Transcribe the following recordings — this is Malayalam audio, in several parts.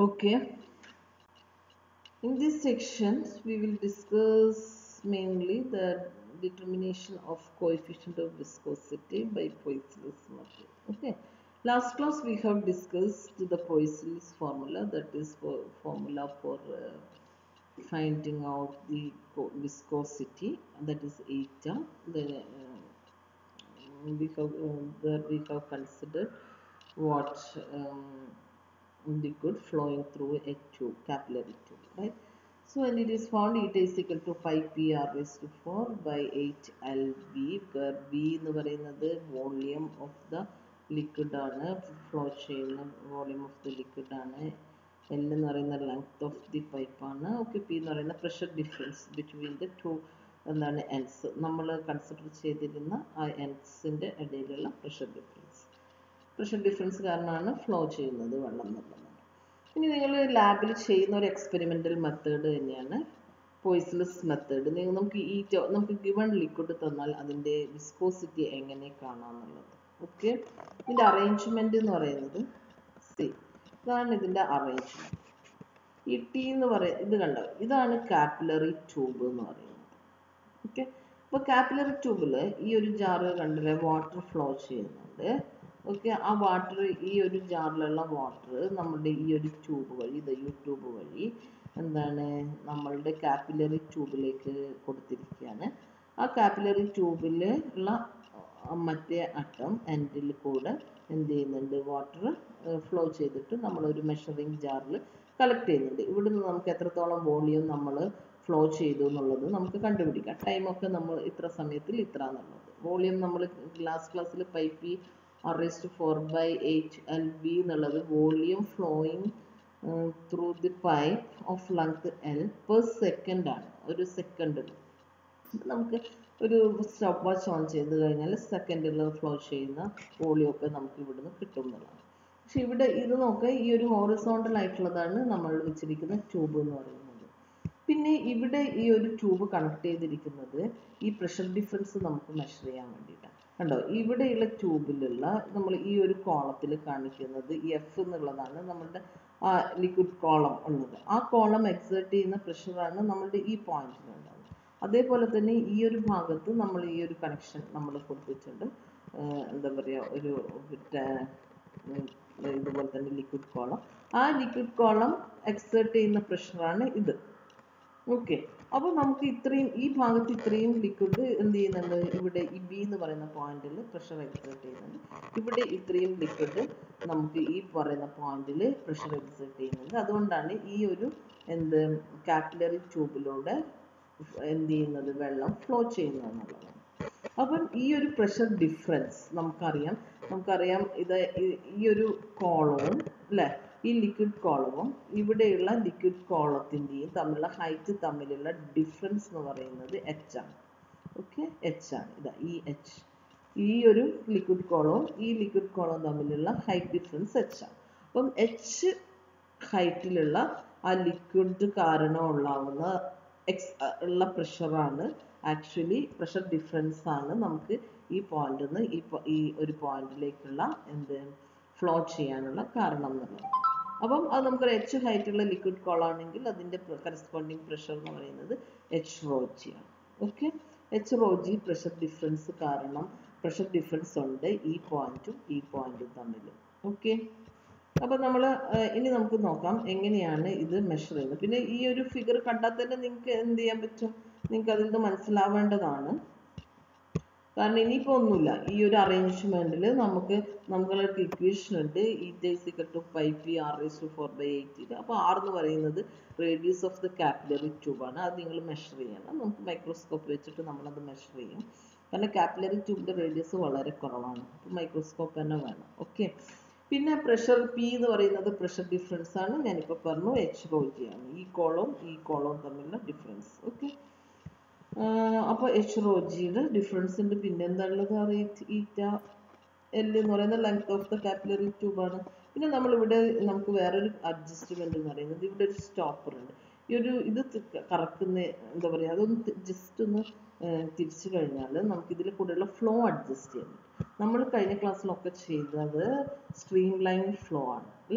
Okay. In this section, we will discuss mainly the determination of coefficient of viscosity by Poiseuille's method. Okay. Last class we have discussed the Poiseuille's formula that is for formula for uh, finding out the co- viscosity that is eta. The, uh, we have uh, there we have considered what um, liquid flowing through a tube, capillary tube, right? So when it is found eta is equal to 5 p r raised to 4 by 8 l v where v എന്ന് പറയുന്നത് വോളിയം ഓഫ് ദ ലിക്വിഡ് ആണ് ഫ്ലോ ചെയ്യുന്ന വോളിയം ഓഫ് ദ ലിക്വിഡ് ആണ് എൽ എന്ന് പറയുന്ന ലെങ്ത് ഓഫ് ദി പൈപ്പ് ആണ് ഓക്കെ പി എന്ന് പറയുന്ന pressure difference between the two എന്താണ് എൻസ് നമ്മൾ കൺസിഡർ ചെയ്തിരുന്ന ആ എൻസിൻ്റെ ഇടയിലുള്ള പ്രഷർ ഡിഫറൻസ് പ്രഷർ ഡിഫറൻസ് കാരണമാണ് ഫ്ലോ ചെയ്യുന്നത് വെള്ളം എന്നുള്ളതാണ് ഇനി നിങ്ങൾ ലാബിൽ ചെയ്യുന്ന ഒരു എക്സ്പെരിമെൻ്റൽ മെത്തേഡ് തന്നെയാണ് പോയിസ്ലെസ് മെത്തേഡ് നിങ്ങൾ നമുക്ക് ഈ ടോ- നമുക്ക് ഗിവൺ ലിക്വിഡ് തന്നാൽ അതിൻ്റെ വിസ്കോസിറ്റി എങ്ങനെ കാണാമെന്നുള്ളത് ഓക്കെ ഇതിൻ്റെ അറേഞ്ച്മെൻറ്റ് എന്ന് പറയുന്നത് സി ഇതാണ് ഇതിൻ്റെ അറേഞ്ച്മെൻറ്റ് ഈ ടി എന്ന് പറയുന്നത് ഇത് കണ്ടോ ഇതാണ് കാപ്പിലറി ട്യൂബ് എന്ന് പറയുന്നത് ഓക്കെ അപ്പോൾ കാപ്പിലറി ട്യൂബിൽ ഈ ഒരു ജാറ് കണ്ടില്ലേ വാട്ടർ ഫ്ലോ ചെയ്യുന്നുണ്ട് ഓക്കെ ആ വാട്ടർ ഈ ഒരു ജാറിലുള്ള വാട്ടർ നമ്മുടെ ഈ ഒരു ട്യൂബ് വഴി ഇത് ഈ ട്യൂബ് വഴി എന്താണ് നമ്മളുടെ കാപ്പിലറി ട്യൂബിലേക്ക് കൊടുത്തിരിക്കുകയാണ് ആ കാപ്പിലറി ട്യൂബിൽ ഉള്ള ആ മറ്റേ അറ്റം എൻഡിൽ കൂടെ എന്ത് ചെയ്യുന്നുണ്ട് വാട്ടർ ഫ്ലോ ചെയ്തിട്ട് നമ്മളൊരു മെഷറിംഗ് ജാറിൽ കളക്ട് ചെയ്യുന്നുണ്ട് ഇവിടുന്ന് നമുക്ക് എത്രത്തോളം വോളിയം നമ്മൾ ഫ്ലോ ചെയ്തു എന്നുള്ളത് നമുക്ക് കണ്ടുപിടിക്കാം ടൈമൊക്കെ നമ്മൾ ഇത്ര സമയത്തിൽ ഇത്ര എന്നുള്ളത് വോളിയം നമ്മൾ ലാസ്റ്റ് ക്ലാസ്സിൽ pi P r raised four by eight L B എന്നുള്ളത് volume flowing through the pipe of length L per second ആണ് ഒരു സെക്കൻഡിൽ നമുക്ക് ഒരു സ്റ്റോപ്പ് വാച്ച് ഓൺ ചെയ്ത് കഴിഞ്ഞാൽ സെക്കൻഡിൽ ഫ്ലോ ചെയ്യുന്ന വോളിയം ഒക്കെ നമുക്ക് ഇവിടുന്ന് കിട്ടും എന്നുള്ളതാണ് പക്ഷെ ഇവിടെ ഇത് നോക്കുക ഈ ഒരു ഹോറിസോണ്ടൽ ആയിട്ടുള്ളതാണ് നമ്മൾ വെച്ചിരിക്കുന്ന ട്യൂബ് എന്ന് പറയുന്നത് പിന്നെ ഇവിടെ ഈ ഒരു ട്യൂബ് കണക്ട് ചെയ്തിരിക്കുന്നത് ഈ പ്രഷർ ഡിഫറൻസ് നമുക്ക് മെഷർ ചെയ്യാൻ വേണ്ടിയിട്ടാണ് കണ്ടോ ഇവിടെയുള്ള ട്യൂബിലുള്ള നമ്മൾ ഈ ഒരു കോളത്തിൽ കാണിക്കുന്നത് എഫ് എന്നുള്ളതാണ് നമ്മളുടെ ആ ലിക്വിഡ് കോളം ഉള്ളത് ആ കോളം എക്സേർട്ട് ചെയ്യുന്ന പ്രഷറാണ് നമ്മളുടെ ഈ പോയിന്റിലുണ്ടാവുന്നത് അതേപോലെ തന്നെ ഈ ഒരു ഭാഗത്ത് നമ്മൾ ഈ ഒരു കണക്ഷൻ നമ്മൾ കൊടുത്തിട്ടുണ്ട് ആഹ് എന്താ പറയുക ഒരു മറ്റേ, ഉം, ഇതുപോലെ തന്നെ ലിക്വിഡ് കോളം ആ ലിക്വിഡ് കോളം എക്സേർട്ട് ചെയ്യുന്ന പ്രഷറാണ് ഇത് ഓക്കെ അപ്പോൾ നമുക്ക് ഇത്രയും ഈ ഭാഗത്ത് ഇത്രയും ലിക്വിഡ് എന്ത് ചെയ്യുന്നുണ്ട് ഇവിടെ ഈ ബി എന്ന് പറയുന്ന പോയിന്റിൽ പ്രഷർ എക്സേർട്ട് ചെയ്യുന്നുണ്ട് ഇവിടെ ഇത്രയും ലിക്വിഡ് നമുക്ക് ഈ പറയുന്ന പോയിന്റിൽ പ്രഷർ എക്സേർട്ട് ചെയ്യുന്നുണ്ട് അതുകൊണ്ടാണ് ഈ ഒരു എന്ത് കാപ്പിലറി ട്യൂബിലൂടെ എന്ത് ചെയ്യുന്നത് വെള്ളം ഫ്ലോ ചെയ്യുന്നത് എന്നുള്ളതാണ് അപ്പം ഈ ഒരു പ്രഷർ ഡിഫറൻസ് നമുക്കറിയാം നമുക്കറിയാം ഇത് ഈ- ഈ ഒരു കോളവും അല്ലേ ഈ ലിക്വിഡ് കോളവും ഇവിടെയുള്ള ലിക്വിഡ് കോളത്തിൻ്റെയും തമ്മിലുള്ള ഹൈറ്റ് തമ്മിലുള്ള ഡിഫറൻസ് എന്ന് പറയുന്നത് എച്ച് ആണ് ഓക്കെ എച്ച് ആണ് ഇതാ ഈ എച്ച് ഈ ഒരു ലിക്വിഡ് കോളവും ഈ ലിക്വിഡ് കോളവും തമ്മിലുള്ള ഹൈറ്റ് ഡിഫറൻസ് എച്ച് ആണ് അപ്പം എച്ച് ഹൈറ്റിലുള്ള ആ ലിക്വിഡ് കാരണം ഉണ്ടാവുന്ന എക്സ് ഉള്ള പ്രഷറാണ് ആക്ച്വലി പ്രഷർ ഡിഫറൻസ് ആണ് നമുക്ക് ഈ പോയിന്റിൽ നിന്ന് ഈ po- ഈ ഒരു പോയിന്റിലേക്കുള്ള എന്ത് ഫ്ലോ ചെയ്യാനുള്ള കാരണം എന്നുള്ളത് അപ്പം അത് നമുക്ക് എച്ച് ഹൈറ്റുള്ള ലിക്വിഡ് കോളാണെങ്കിൽ അതിൻ്റെ കറസ്പോണ്ടിങ് പ്രഷർ എന്ന് പറയുന്നത് എച്ച് റോ ജി ആണ് okay H rho g pressure difference കാരണം പ്രഷർ ഡിഫറൻസ് ഉണ്ട് ഈ പോയിന്റും ഈ പോയിന്റും തമ്മിൽ ഓക്കെ അപ്പോൾ നമ്മൾ ഇനി നമുക്ക് നോക്കാം എങ്ങനെയാണ് ഇത് മെഷർ ചെയ്യുന്നത് പിന്നെ ഈ ഒരു ഫിഗർ കണ്ടാൽ തന്നെ നിങ്ങൾക്ക് എന്ത് ചെയ്യാൻ പറ്റും നിങ്ങൾക്ക് അതിൽ നിന്ന് മനസ്സിലാവേണ്ടതാണ് കാരണം ഇനിയിപ്പോൾ ഒന്നുമില്ല ഈ ഒരു അറേഞ്ച്മെന്റിൽ നമുക്ക് നമുക്ക് ഇക്വേഷൻ ഉണ്ട് eta is equal to five P R S to four by eight അപ്പോൾ ആർ എന്ന് പറയുന്നത് റേഡിയസ് ഓഫ് ദ കാപ്പിലറി ട്യൂബാണ് അത് നിങ്ങൾ മെഷർ ചെയ്യണം നമുക്ക് മൈക്രോസ്കോപ്പ് വെച്ചിട്ട് നമ്മളത് മെഷർ ചെയ്യും കാരണം കാപ്പിലറി ട്യൂബിൻ്റെ റേഡിയസ് വളരെ കുറവാണ് അപ്പോൾ മൈക്രോസ്കോപ്പ് തന്നെ വേണം ഓക്കെ പിന്നെ പ്രഷർ പി എന്ന് പറയുന്നത് പ്രഷർ ഡിഫറൻസ് ആണ് ഞാനിപ്പോൾ പറഞ്ഞു എച്ച് റോ ജി ആണ് ഈ കോളവും ഈ കോളവും തമ്മിലുള്ള ഡിഫറൻസ് ഓക്കെ അപ്പോൾ എച്ച് റോ ജിയുടെ ഡിഫറൻസ് ഉണ്ട് പിന്നെ എന്താ ഉള്ളത് അറിയ ഈറ്റ എൽ എന്ന് പറയുന്ന ലെങ്ത് ഓഫ് ദ കാപ്പിലറി ട്യൂബാണ് പിന്നെ നമ്മളിവിടെ നമുക്ക് വേറൊരു അഡ്ജസ്റ്റ്മെന്റ് എന്ന് പറയുന്നത് ഇവിടെ ഒരു സ്റ്റോപ്പർ ഉണ്ട് ഈ ഒരു ഇത് തി- കറക്കുന്ന എന്താ പറയുക അതൊന്ന് ജസ്റ്റ് ഒന്ന് ഏഹ്, തിരിച്ചു കഴിഞ്ഞാൽ നമുക്ക് ഇതിൽ കൂടെയുള്ള ഫ്ലോ അഡ്ജസ്റ്റ് ചെയ്യാൻ പറ്റും നമ്മൾ കഴിഞ്ഞ ക്ലാസ്സിലൊക്കെ ചെയ്തത് സ്ട്രീം ലൈൻ ഫ്ലോ ആണ് അല്ലേ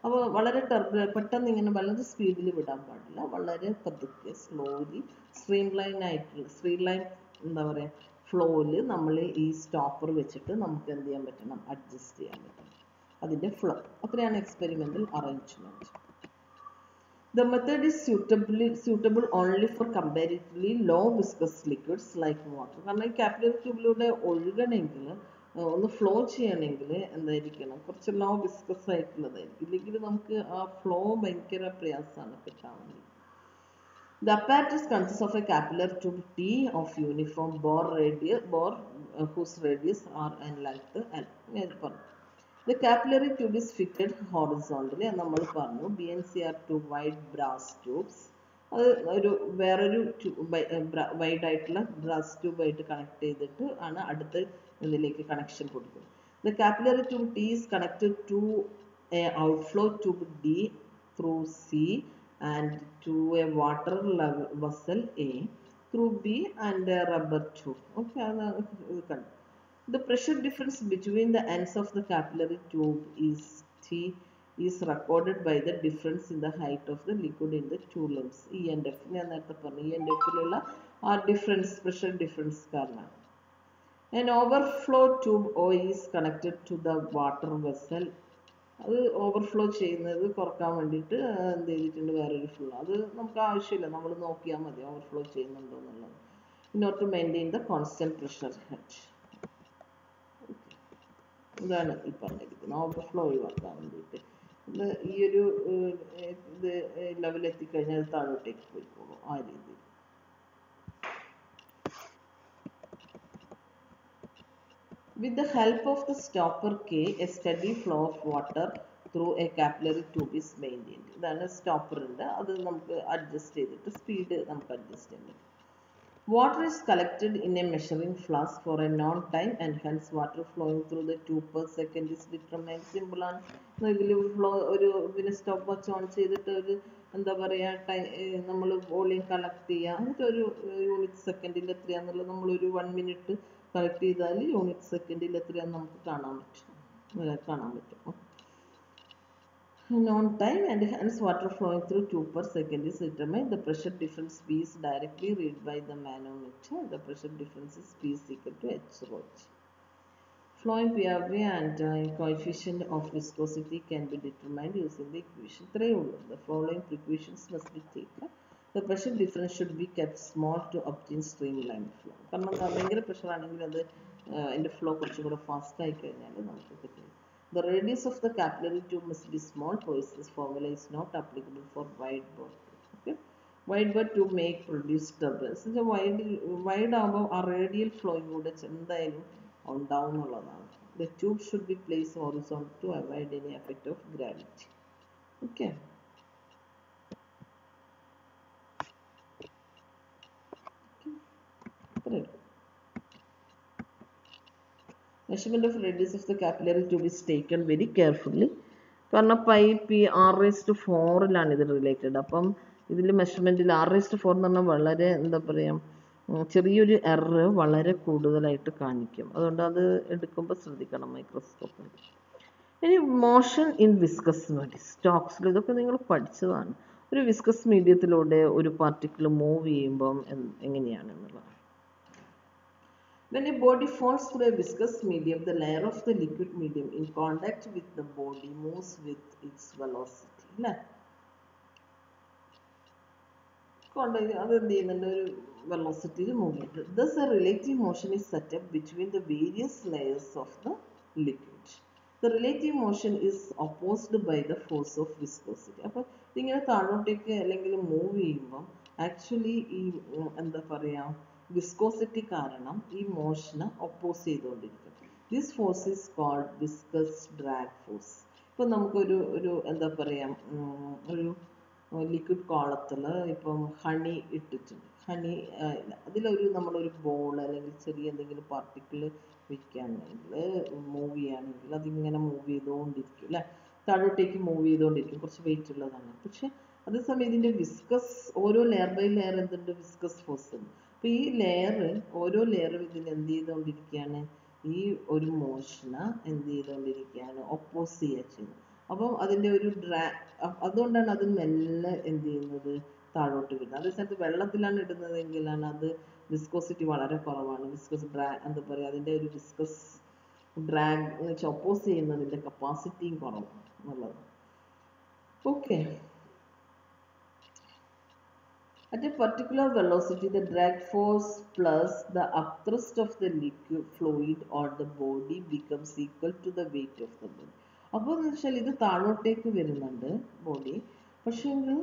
അപ്പോൾ വളരെ ടർബ് പെട്ടെന്ന് ഇങ്ങനെ വളരെ സ്പീഡിൽ വിടാൻ പാടില്ല വളരെ പതുക്കെ സ്ലോലി സ്ട്രീം ലൈൻ ആയിട്ടുള്ള സ്ട്രീം ലൈൻ എന്താ പറയുക ഫ്ലോയിൽ നമ്മൾ ഈ സ്റ്റോപ്പർ വെച്ചിട്ട് നമുക്ക് എന്ത് ചെയ്യാൻ പറ്റണം അഡ്ജസ്റ്റ് ചെയ്യാൻ പറ്റണം അതിൻ്റെ ഫ്ലോ അത്രയാണ് experimental arrangement The method is suitably suitable only for comparatively low viscous liquids like water. കാരണം ഈ കാപ്പിലറി ട്യൂബിലൂടെ ഒഴുകണമെങ്കിൽ ഒന്ന് ഫ്ലോ ചെയ്യണമെങ്കിൽ എന്തായിരിക്കണം കുറച്ച് ലോ വിസ്കസ് ആയിട്ടുള്ളതായിരിക്കും ഇല്ലെങ്കിൽ നമുക്ക് ആ ഫ്ലോ ഭയങ്കര പ്രയാസമാണ് കിട്ടാൻ വേണ്ടി The apparatus consists of a capillary tube T of uniform bore radius, bore uh, whose radius are and length L. ഞാൻ പറഞ്ഞു The capillary tube is fitted horizontally അത് നമ്മൾ പറഞ്ഞു B N C R two wide brass tubes അത് ഒരു വേറൊരു വൈഡ് ആയിട്ടുള്ള ബ്രാസ് ട്യൂബ് ആയിട്ട് കണക്ട് ചെയ്തിട്ട് ആണ് അടുത്ത ഇതിലേക്ക് കണക്ഷൻ കൊടുക്കുന്നത് the capillary tube T is connected to a outflow tube D through C and to a water vessel A through B and a rubber tube okay അത് ഇത് കണ്ടു The pressure difference between the ends of the capillary tube is T is recorded by the difference in the height of the liquid in the two limbs. E N F ഞാൻ നേരത്തെ പറഞ്ഞു ഇ എൻ എഫിലുള്ള ആ ഡിഫറൻസ് പ്രഷർ ഡിഫറൻസ് കാരണമാണ് An overflow tube O is connected to the water vessel. അത് ഓവർഫ്ലോ ചെയ്യുന്നത് കുറക്കാൻ വേണ്ടിയിട്ട് എന്ത് ചെയ്തിട്ടുണ്ട് വേറൊരു ഫ്ലോ അത് നമുക്ക് ആവശ്യമില്ല നമ്മൾ നോക്കിയാൽ മതി ഓവർഫ്ലോ ചെയ്യുന്നുണ്ടോ എന്നുള്ളത് in order to maintain the constant pressure head ഇതാണ് ഈ പറഞ്ഞിരിക്കുന്നത് ഓവർഫ്ലോ ഒഴിവാക്കാൻ വേണ്ടിയിട്ട് ഇത് ഈ ഒരു ഏർ, ഇത് ലെവൽ എത്തിക്കഴിഞ്ഞാൽ അത് താഴോട്ടേക്ക് പോയിക്കോളും ആ രീതിയിൽ With the help of the stopper K, a steady flow of water through a capillary tube is maintained. ഇതാണ് സ്റ്റോപ്പർ ഉണ്ട് അത് നമുക്ക് അഡ്ജസ്റ്റ് ചെയ്തിട്ട് സ്പീഡ് നമുക്ക് അഡ്ജസ്റ്റ് ചെയ്യാൻ പറ്റും Water is collected in a measuring flask for a known time and hence water flowing through the tube per second is determined. Simple ആണ് ഇതിൽ ഫ്ലോ ഒരു പിന്നെ സ്റ്റോപ്പ് വാച്ച് ഓൺ ചെയ്തിട്ട് ഒരു എന്താ പറയുക ടൈം നമ്മൾ വോളിയം കളക്ട് ചെയ്യുക എന്നിട്ട് ഒരു യൂണിറ്റ് സെക്കൻഡിൽ എത്രയാണെന്നുള്ളത് നമ്മളൊരു വൺ മിനിറ്റ് കളക്ട് ചെയ്താൽ യൂണിറ്റ് സെക്കൻഡിൽ എത്രയാണെന്ന് നമുക്ക് കാണാൻ പറ്റും ഏർ കാണാൻ പറ്റും known time and hence water flowing through tube per second is determined. The pressure difference P is directly read by the manometer. The pressure difference is P is equal to H rho H. Flowing PRV and uh, coefficient of viscosity can be determined using the equation. ഇത്രയേ ഉള്ളൂ. The following precautions must be taken. The pressure difference should be kept small to obtain streamlined flow. കാരണം എന്താ ഭയങ്കര പ്രഷർ ആണെങ്കിൽ അത് അതിൻ്റെ ഫ്ലോ കുറച്ചും കൂടെ ഫാസ്റ്റ് ആയി കഴിഞ്ഞാൽ നമുക്ക് കിട്ടും The radius of the capillary tube must be small. Poisson's formula is not applicable for wide bore. Okay. Wide bore tube may produce turbulence. ഇത് wide wide ആകുമ്പോൾ ആ റേഡിയൽ ഫ്ലോയും കൂടെ ചെ- എന്തായാലും ഉണ്ടാവും എന്നുള്ളതാണ് The tube should be placed horizontal to avoid any effect of gravity. Okay. Okay. ഇത്രയേ ഉള്ളൂ. Measurement of radius of the capillary tube is taken very carefully കാരണം pi P R raise to ഫോറിലാണ് ഇത് റിലേറ്റഡ് അപ്പം ഇതിൽ മെഷർമെൻറ്റിൽ ആർ റേസ് ടു ഫോർ എന്ന് പറഞ്ഞാൽ വളരെ എന്താ പറയുക ചെറിയൊരു എറർ വളരെ കൂടുതലായിട്ട് കാണിക്കും അതുകൊണ്ട് അത് എടുക്കുമ്പോൾ ശ്രദ്ധിക്കണം മൈക്രോസ്കോപ്പിൽ ഇനി മോഷൻ ഇൻ വിസ്കസ് മീഡിയ സ്റ്റോക്സിൽ ഇതൊക്കെ നിങ്ങൾ പഠിച്ചതാണ് ഒരു വിസ്കസ് മീഡിയത്തിലൂടെ ഒരു പാർട്ടിക്കിൾ മൂവ് ചെയ്യുമ്പം എന്ത്- എങ്ങനെയാണെന്നുള്ളത് When a body falls through a viscous medium, the layer of the liquid medium in contact with the body moves with its velocity. അല്ലേ കോണ്ടാക്ട് അത് എന്ത് ചെയ്യുന്നുണ്ട് ഒരു വെലോസിറ്റിയിൽ മൂവ് ചെയ്യുന്നത് thus a relative motion is set up between the various layers of the liquid the relative motion is opposed by the force of viscosity അപ്പോൾ ഇതിങ്ങനെ താഴോട്ടേക്ക് അല്ലെങ്കിൽ മൂവ് ചെയ്യുമ്പം ആക്ച്വലി ഈ ഉം, എന്താ പറയുക വിസ്കോസിറ്റി കാരണം ഈ മോഷന് ഒപ്പോസ് ചെയ്തുകൊണ്ടിരിക്കും this force is called viscous drag force ഇപ്പം നമുക്കൊരു ഒരു എന്താ പറയുക ഒരു ലിക്വിഡ് കോളത്തിൽ ഇപ്പം ഹണി ഇട്ടിട്ടുണ്ട് ഹണി അതിലൊരു നമ്മളൊരു ബോൾ അല്ലെങ്കിൽ ചെറിയ എന്തെങ്കിലും പാർട്ടിക്കിൾ വെക്കുകയാണെങ്കിൽ മൂവ് ചെയ്യുകയാണെങ്കിൽ അതിങ്ങനെ മൂവ് ചെയ്തുകൊണ്ടിരിക്കും അല്ലേ താഴോട്ടേക്ക് മൂവ് ചെയ്തുകൊണ്ടിരിക്കും കുറച്ച് വെയിറ്റ് ഉള്ളതാണ് പക്ഷെ അതേസമയം ഇതിൻ്റെ വിസ്കസ് ഓരോ ലെയർ ബൈ ലെയർ എന്തുണ്ട് വിസ്കസ് ഫോഴ്സ് ഉണ്ട് അപ്പോൾ ഈ ലെയർ ഓരോ ലെയറും ഇതിൽ എന്ത് ചെയ്തുകൊണ്ടിരിക്കുകയാണ് ഈ ഒരു മോഷനെ എന്ത് ചെയ്തുകൊണ്ടിരിക്കുകയാണ് ഒപ്പോസ് ചെയ്യുക ചെയ്യുന്നത് അപ്പം അതിൻ്റെ ഒരു ഡ്രാ അ- അതുകൊണ്ടാണ് അത് മെല്ലെ എന്ത് ചെയ്യുന്നത് താഴോട്ട് വരുന്നത് അതേ സ്ഥാനത്ത് വെള്ളത്തിലാണ് ഇടുന്നതെങ്കിലാണ് അത് വിസ്കോസിറ്റി വളരെ കുറവാണ് വിസ്കസ് ഡ്രാ എന്താ പറയുക അതിൻ്റെ ഒരു വിസ്കസ് ഡ്രാഗ് എന്ന് വെച്ചാൽ ഒപ്പോസ് ചെയ്യുന്നതിൻ്റെ കപ്പാസിറ്റിയും കുറവാണ് എന്നുള്ളത് okay At a particular velocity, the drag force plus the upthrust of the liquid fluid on the body becomes equal to the weight of the body. അപ്പോൾ എന്ന് വെച്ചാൽ ഇത് താഴോട്ടേക്ക് വരുന്നുണ്ട് ബോഡി പക്ഷേങ്കിൽ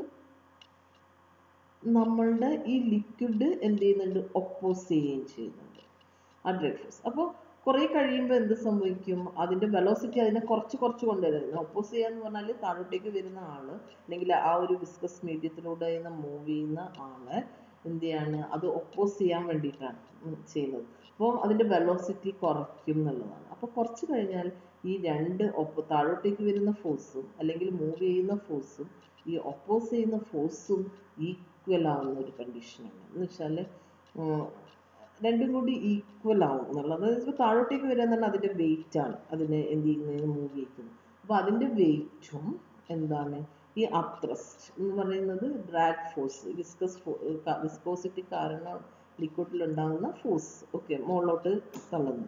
നമ്മളുടെ ഈ ലിക്വിഡ് എന്ത് ചെയ്യുന്നുണ്ട് ഒപ്പോസ് ചെയ്യുകയും ചെയ്യുന്നുണ്ട് ആ ഡ്രഗ് ഫോഴ്സ് അപ്പോൾ കുറേ കഴിയുമ്പോൾ എന്ത് സംഭവിക്കും അതിൻ്റെ വെലോസിറ്റി അതിനെ കുറച്ച് കുറച്ച് കൊണ്ടുവരുന്നത് ഒപ്പോസ് ചെയ്യാന്ന് പറഞ്ഞാൽ താഴോട്ടേക്ക് വരുന്ന ആള് അല്ലെങ്കിൽ ആ ഒരു വിസ്കസ് മീഡിയത്തിലൂടെ മൂവ് ചെയ്യുന്ന ആള് എന്ത് ചെയ്യാണ് അത് ഒപ്പോസ് ചെയ്യാൻ വേണ്ടിയിട്ടാണ് ഉം ചെയ്യുന്നത് അപ്പോൾ അതിൻ്റെ വെലോസിറ്റി കുറയ്ക്കും എന്നുള്ളതാണ് അപ്പോൾ കുറച്ച് കഴിഞ്ഞാൽ ഈ രണ്ട് ഒപ്പ താഴോട്ടേക്ക് വരുന്ന ഫോഴ്സും അല്ലെങ്കിൽ മൂവ് ചെയ്യുന്ന ഫോഴ്സും ഈ ഒപ്പോസ് ചെയ്യുന്ന ഫോഴ്സും ഈക്വൽ ആവുന്ന ഒരു കണ്ടീഷനാണ് എന്ന് വെച്ചാൽ രണ്ടും കൂടി ഈക്വൽ ആവും എന്നുള്ളത് ഇപ്പോൾ താഴോട്ടേക്ക് വരിക എന്ന് പറഞ്ഞാൽ അതിൻ്റെ വെയിറ്റ് ആണ് അതിനെ എന്ത് ചെയ്യുന്നതിന് മൂവ് ചെയ്യിക്കുന്നത് അപ്പോൾ അതിൻ്റെ വെയിറ്റും എന്താണ് ഈ അപ്ത്രസ്റ്റ് എന്ന് പറയുന്നത് ഡ്രാഗ് ഫോഴ്സ് വിസ്കസ് വിസ്കോസിറ്റി കാരണം ലിക്വിഡിൽ ഉണ്ടാകുന്ന ഫോഴ്സ് ഓക്കെ മുകളിലോട്ട് തള്ളുന്നു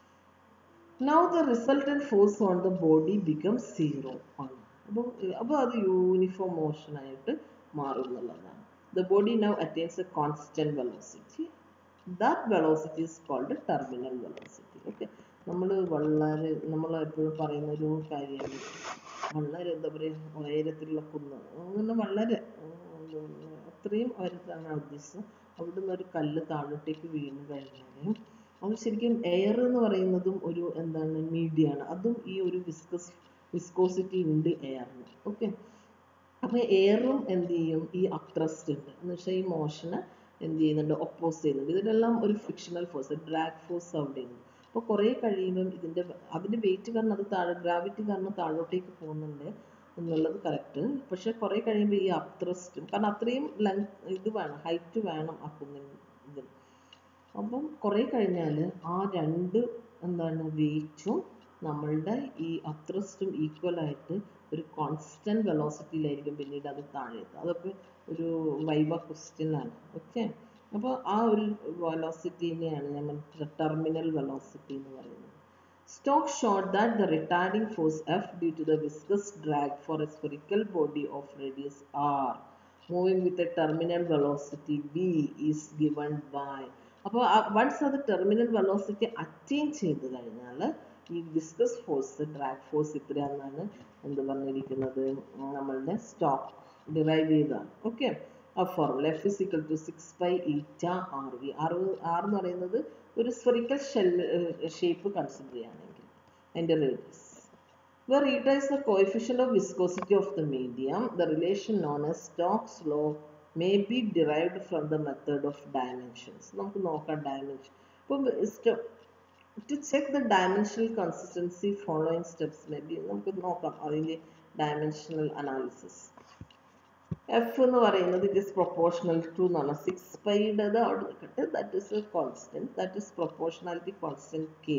now the resultant force on the body become zero ആണ് അപ്പോൾ അപ്പോൾ അത് യൂണിഫോം മോഷൻ ആയിട്ട് മാറും എന്നുള്ളതാണ് the body now attains a constant velocity that velocity is called terminal velocity okay നമ്മൾ വളരെ നമ്മൾ എപ്പോഴും പറയുന്ന ഒരു കാര്യമാണ് വളരെ എന്താ പറയുക ഉയരത്തിലുള്ള കുന്ന് അങ്ങനെ വളരെ ഉം, അത്രയും ഉയരത്താണ് ഉദ്ദേശിച്ചത് അവിടുന്ന് ഒരു കല്ല് താഴോട്ടേക്ക് വീണ് കഴിഞ്ഞാൽ അത് ശരിക്കും എയർ എന്ന് പറയുന്നതും ഒരു എന്താണ് മീഡിയാണ് അതും ഈ ഒരു വിസ്കസ് വിസ്കോസിറ്റി ഉണ്ട് എയറിന് ഓക്കെ അപ്പോൾ എയറും എന്ത് ചെയ്യും ഈ അപ്ത്രസ്റ്റ് ഉണ്ട് എന്ന് വെച്ചാൽ ഈ മോഷനെ എന്ത് ചെയ്യുന്നുണ്ട് ഒപ്പോസ് ചെയ്യുന്നുണ്ട് ഇതിനെല്ലാം ഒരു ഫിക്ഷണൽ ഫോഴ്സ് ഡ്രാഗ് ഫോഴ്സ് അവിടെ ഉണ്ട് അപ്പോൾ കുറേ കഴിയുമ്പം ഇതിൻ്റെ അതിൻ്റെ വെയിറ്റ് കാരണം അത് താഴെ ഗ്രാവിറ്റി കാരണം താഴോട്ടേക്ക് പോകുന്നുണ്ട് എന്നുള്ളത് കറക്റ്റ് പക്ഷെ കുറേ കഴിയുമ്പോൾ ഈ അപ്ത്രസ്റ്റും കാരണം അത്രയും ലെങ്ത് ഇത് വേണം ഹൈറ്റ് വേണം ആ കുന്നിന് ഇതിന് അപ്പം കുറേ കഴിഞ്ഞാൽ ആ രണ്ട് എന്താണ് വെയിറ്റും നമ്മളുടെ ഈ അത്രസ്റ്റും ഈക്വൽ ആയിട്ട് ഒരു കോൺസ്റ്റന്റ് വെലോസിറ്റിയിലായിരിക്കും പിന്നീട് അത് താഴെ എത്തുക അതൊക്കെ ഒരു വൈവ ക്വസ്റ്റ്യൻ ആണ് ഓക്കെ അപ്പോൾ ആ ഒരു വെലോസിറ്റിനെയാണ് നമ്മൾ ടെർമിനൽ വെലോസിറ്റി എന്ന് പറയുന്നത് Stokes showed that the retarding force F due to the viscous drag for a spherical body of radius R moving with a terminal velocity V is given by അപ്പോൾ വൺസ് അത് ടെർമിനൽ വെലോസിറ്റി അറ്റൈൻ ചെയ്ത് കഴിഞ്ഞാൽ ഈ വിസ്കസ് ഫോഴ്സ് ഡ്രാഗ് ഫോഴ്സ് ഇത്രയാണെന്നാണ് എന്ത് പറഞ്ഞിരിക്കുന്നത് നമ്മളുടെ സ്റ്റോക്ക് ഡിറൈവ് ചെയ്തതാണ് ഓക്കെ ആ formula F is equal to six by eta R V R R എന്ന് പറയുന്നത് ഒരു സ്ഫെറിക്കൽ ഷെൽ ഷേപ്പ് കൺസിഡർ ചെയ്യുകയാണെങ്കിൽ അതിൻ്റെ radius where eta is the coefficient of viscosity of the medium, the relation known as Stokes law may be derived from the method of dimensions. നമുക്ക് നോക്കാം dimension. ഇപ്പം to check the dimensional consistency following steps may be നമുക്ക് നോക്കാം അതിൻ്റെ dimensional analysis. എഫ് എന്ന് പറയുന്നത് ഇറ്റ് ഇസ് പ്രൊപ്പോർഷണൽ ടു എന്നാണ് സിക്സ് പൈയുടേത് അവിടെ നിൽക്കട്ടെ that is a constant that is proportionality constant K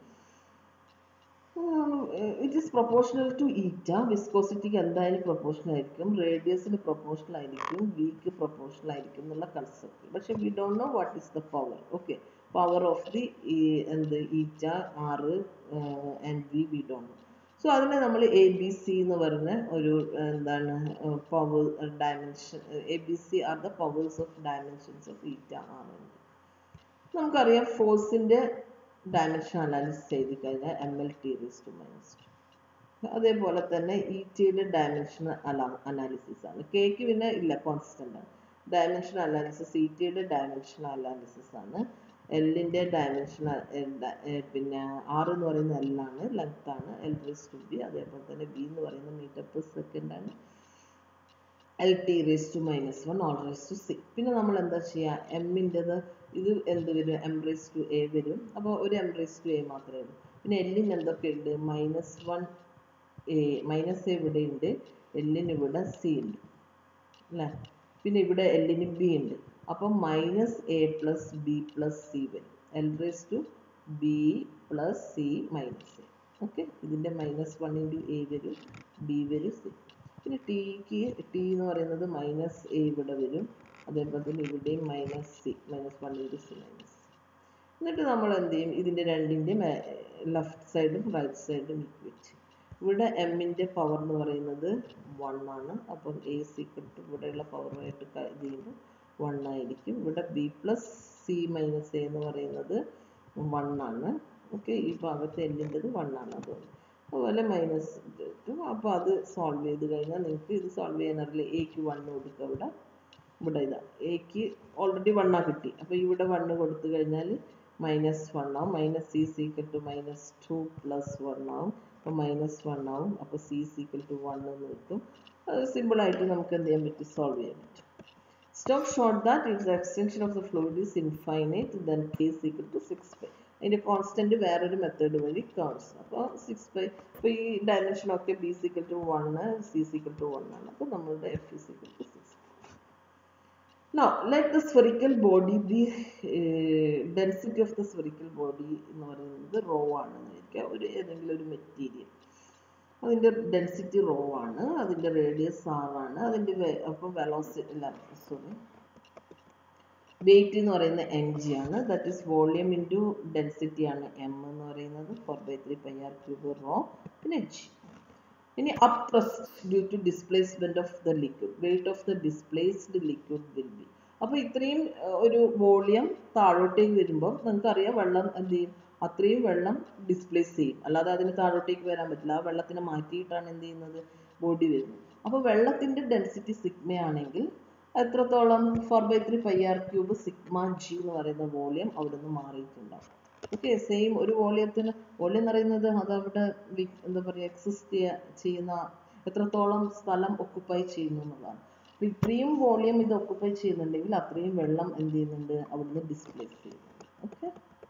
it is proportional to eta വിസ്കോസിറ്റിക്ക് എന്തായാലും പ്രൊപ്പോർഷണൽ ആയിരിക്കും റേഡിയസിന് പ്രൊപ്പോർഷണൽ ആയിരിക്കും വിക്ക് പ്രൊപ്പോർഷണൽ ആയിരിക്കും എന്നുള്ള കൺസെപ്റ്റ് പക്ഷെ we don't know what is the power okay power of the എന്ത് eta R and V V don't know so അതിനെ നമ്മൾ എ ബി സി എന്ന് പറഞ്ഞ ഒരു എന്താണ് power dimension A B C are the powers of dimensions of eta R നമുക്കറിയാം ഫോഴ്സിൻ്റെ ഡയമെൻഷൻ അനാലിസിസ് ചെയ്ത് കഴിഞ്ഞാൽ M L T raise to minus two അതേപോലെ തന്നെ ഇ ടിയുടെ ഡയമെൻഷൻ അനാലിസിസ് ആണ് കെക്ക് പിന്നെ ഇല്ല കോൺസ്റ്റന്റ് ആണ് ഡയമെൻഷൻ അനാലിസിസ് ഇ ടിയുടെ ഡയമെൻഷൻ അനാലിസിസ് ആണ് എല്ലിൻ്റെ ഡയമെൻഷൻ പിന്നെ ആർ എന്ന് പറയുന്ന എല്ലാണ് ലെങ്ത് ആണ് എൽ റേസ് ടു ബി അതേപോലെ തന്നെ ബി എന്ന് പറയുന്ന മീറ്റർ പെർ സെക്കൻഡ് ആണ് L T raise to minus one all raise to C പിന്നെ നമ്മൾ എന്താ ചെയ്യുക എമ്മിൻ്റെത് ഇത് എന്ത് വരും എം റേസ് ടു എ വരും അപ്പോൾ ഒരു എം റേസ് ടു എ മാത്രമേ ഉള്ളൂ പിന്നെ എല്ലിന് എന്തൊക്കെ ഉണ്ട് minus one A minus A ഇവിടെ ഉണ്ട് എല്ലിന് ഇവിടെ സി ഉണ്ട് അല്ലേ പിന്നെ ഇവിടെ എല്ലിന് ബി ഉണ്ട് അപ്പം minus A plus B plus C വരും L raise to B plus C minus A okay ഇതിൻ്റെ മൈനസ് വൺ ഇൻറ്റു എ വരും ബി വരും സി പിന്നെ ടിക്ക് ടി എന്ന് പറയുന്നത് മൈനസ് എ ഇവിടെ വരും അതേപോലെ തന്നെ ഇവിടെയും minus C minus one into C minus എന്നിട്ട് നമ്മൾ എന്ത് ചെയ്യും ഇതിൻ്റെ രണ്ടിൻ്റെയും ലെഫ്റ്റ് സൈഡും റൈറ്റ് സൈഡും ഇക്വേറ്റ് ഇവിടെ എമ്മിൻ്റെ പവർ എന്ന് പറയുന്നത് വൺ ആണ് അപ്പം എ സീക്വൽ ഇവിടെയുള്ള പവറുമായിട്ട് ഇത് ചെയ്യുമ്പോൾ വൺ ആയിരിക്കും ഇവിടെ B plus C minus A എന്ന് പറയുന്നത് വൺ ആണ് ഓക്കെ ഈ ഭാഗത്ത് എല്ലിൻ്റെത് വൺ ആണ് അതുകൊണ്ട് അതുപോലെ മൈനസ് കിട്ടും അപ്പോൾ അത് സോൾവ് ചെയ്ത് കഴിഞ്ഞാൽ നിങ്ങൾക്ക് ഇത് സോൾവ് ചെയ്യാൻ അറിയില്ല എക്ക് വണ്ണ് കൊടുക്കുക ഇവിടെ ഇവിടെ ഇതാ എക്ക് ഓൾറെഡി വണ്ണാ കിട്ടി അപ്പോൾ ഇവിടെ വണ്ണ് കൊടുത്തു കഴിഞ്ഞാൽ മൈനസ് വൺ ആവും minus C is equal to minus two plus one ആവും അപ്പോൾ മൈനസ് വൺ ആവും അപ്പോൾ സി സീക്വൽ ടു വൺ എന്ന് കിട്ടും അത് സിമ്പിളായിട്ട് നമുക്ക് എന്ത് ചെയ്യാൻ പറ്റും സോൾവ് ചെയ്യാൻ പറ്റും Stokes showed that if the extension of the fluid is infinite then K is equal to six pi അതിൻ്റെ കോൺസ്റ്റൻറ്റ് വേറൊരു മെത്തേഡ് വഴി കാണും അപ്പോൾ സിക്സ് പൈ അപ്പോൾ ഈ ഡയമെൻഷനൊക്കെ B is equal to one C is equal to one ആണ് അപ്പോൾ നമ്മളുടെ F E is equal to six Now, let the spherical body be uh, density of the spherical body എന്ന് പറയുന്നത് റോ ആണെന്ന് വിചാരിക്കുക ഒരു ഏതെങ്കിലും ഒരു മെറ്റീരിയൽ അതിൻ്റെ ഡെൻസിറ്റി റോ ആണ് അതിൻ്റെ റേഡിയസ് ആർ ആണ് അതിൻ്റെ അപ്പം വെലോസിറ്റി അല്ല സോറി വെയിറ്റ് എന്ന് പറയുന്നത് എം ജി ആണ് that is volume into density ആണ് എം എന്ന് പറയുന്നത് four by three pi R cube rho പിന്നെ ജി ഇനി up thrust due to displacement of the liquid weight of the displaced liquid will be അപ്പോൾ ഇത്രയും ഒരു വോളിയം താഴോട്ടേക്ക് വരുമ്പോൾ നിങ്ങൾക്കറിയാം വെള്ളം എന്ത് ചെയ്യും അത്രയും വെള്ളം ഡിസ്പ്ലേസ് ചെയ്യും അല്ലാതെ അതിന് താഴോട്ടേക്ക് വരാൻ പറ്റില്ല ആ വെള്ളത്തിനെ മാറ്റിയിട്ടാണ് എന്ത് ചെയ്യുന്നത് ബോഡി വരുന്നത് അപ്പോൾ വെള്ളത്തിൻ്റെ ഡെൻസിറ്റി സിഗ്മയാണെങ്കിൽ എത്രത്തോളം four by three pi R cube sigma G എന്ന് പറയുന്ന വോളിയം അവിടെ നിന്ന് മാറിയിട്ടുണ്ടാവും ഓക്കെ സെയിം ഒരു വോളിയത്തിന് വോളിയം എന്ന് പറയുന്നത് അതവിടെ എന്താ പറയുക എക്സിസ്റ്റ് ചെയ്യുന്ന എത്രത്തോളം സ്ഥലം ഒക്കുപ്പൈ ചെയ്യുന്നു എന്നുള്ളതാണ് അപ്പോൾ ഇത്രയും വോളിയം ഇത് ഒക്കുപ്പൈ ചെയ്യുന്നുണ്ടെങ്കിൽ അത്രയും വെള്ളം എന്ത് ചെയ്യുന്നുണ്ട് അവിടുന്ന് ഡിസ്പ്ലേസ് ചെയ്യുന്നുണ്ട് okay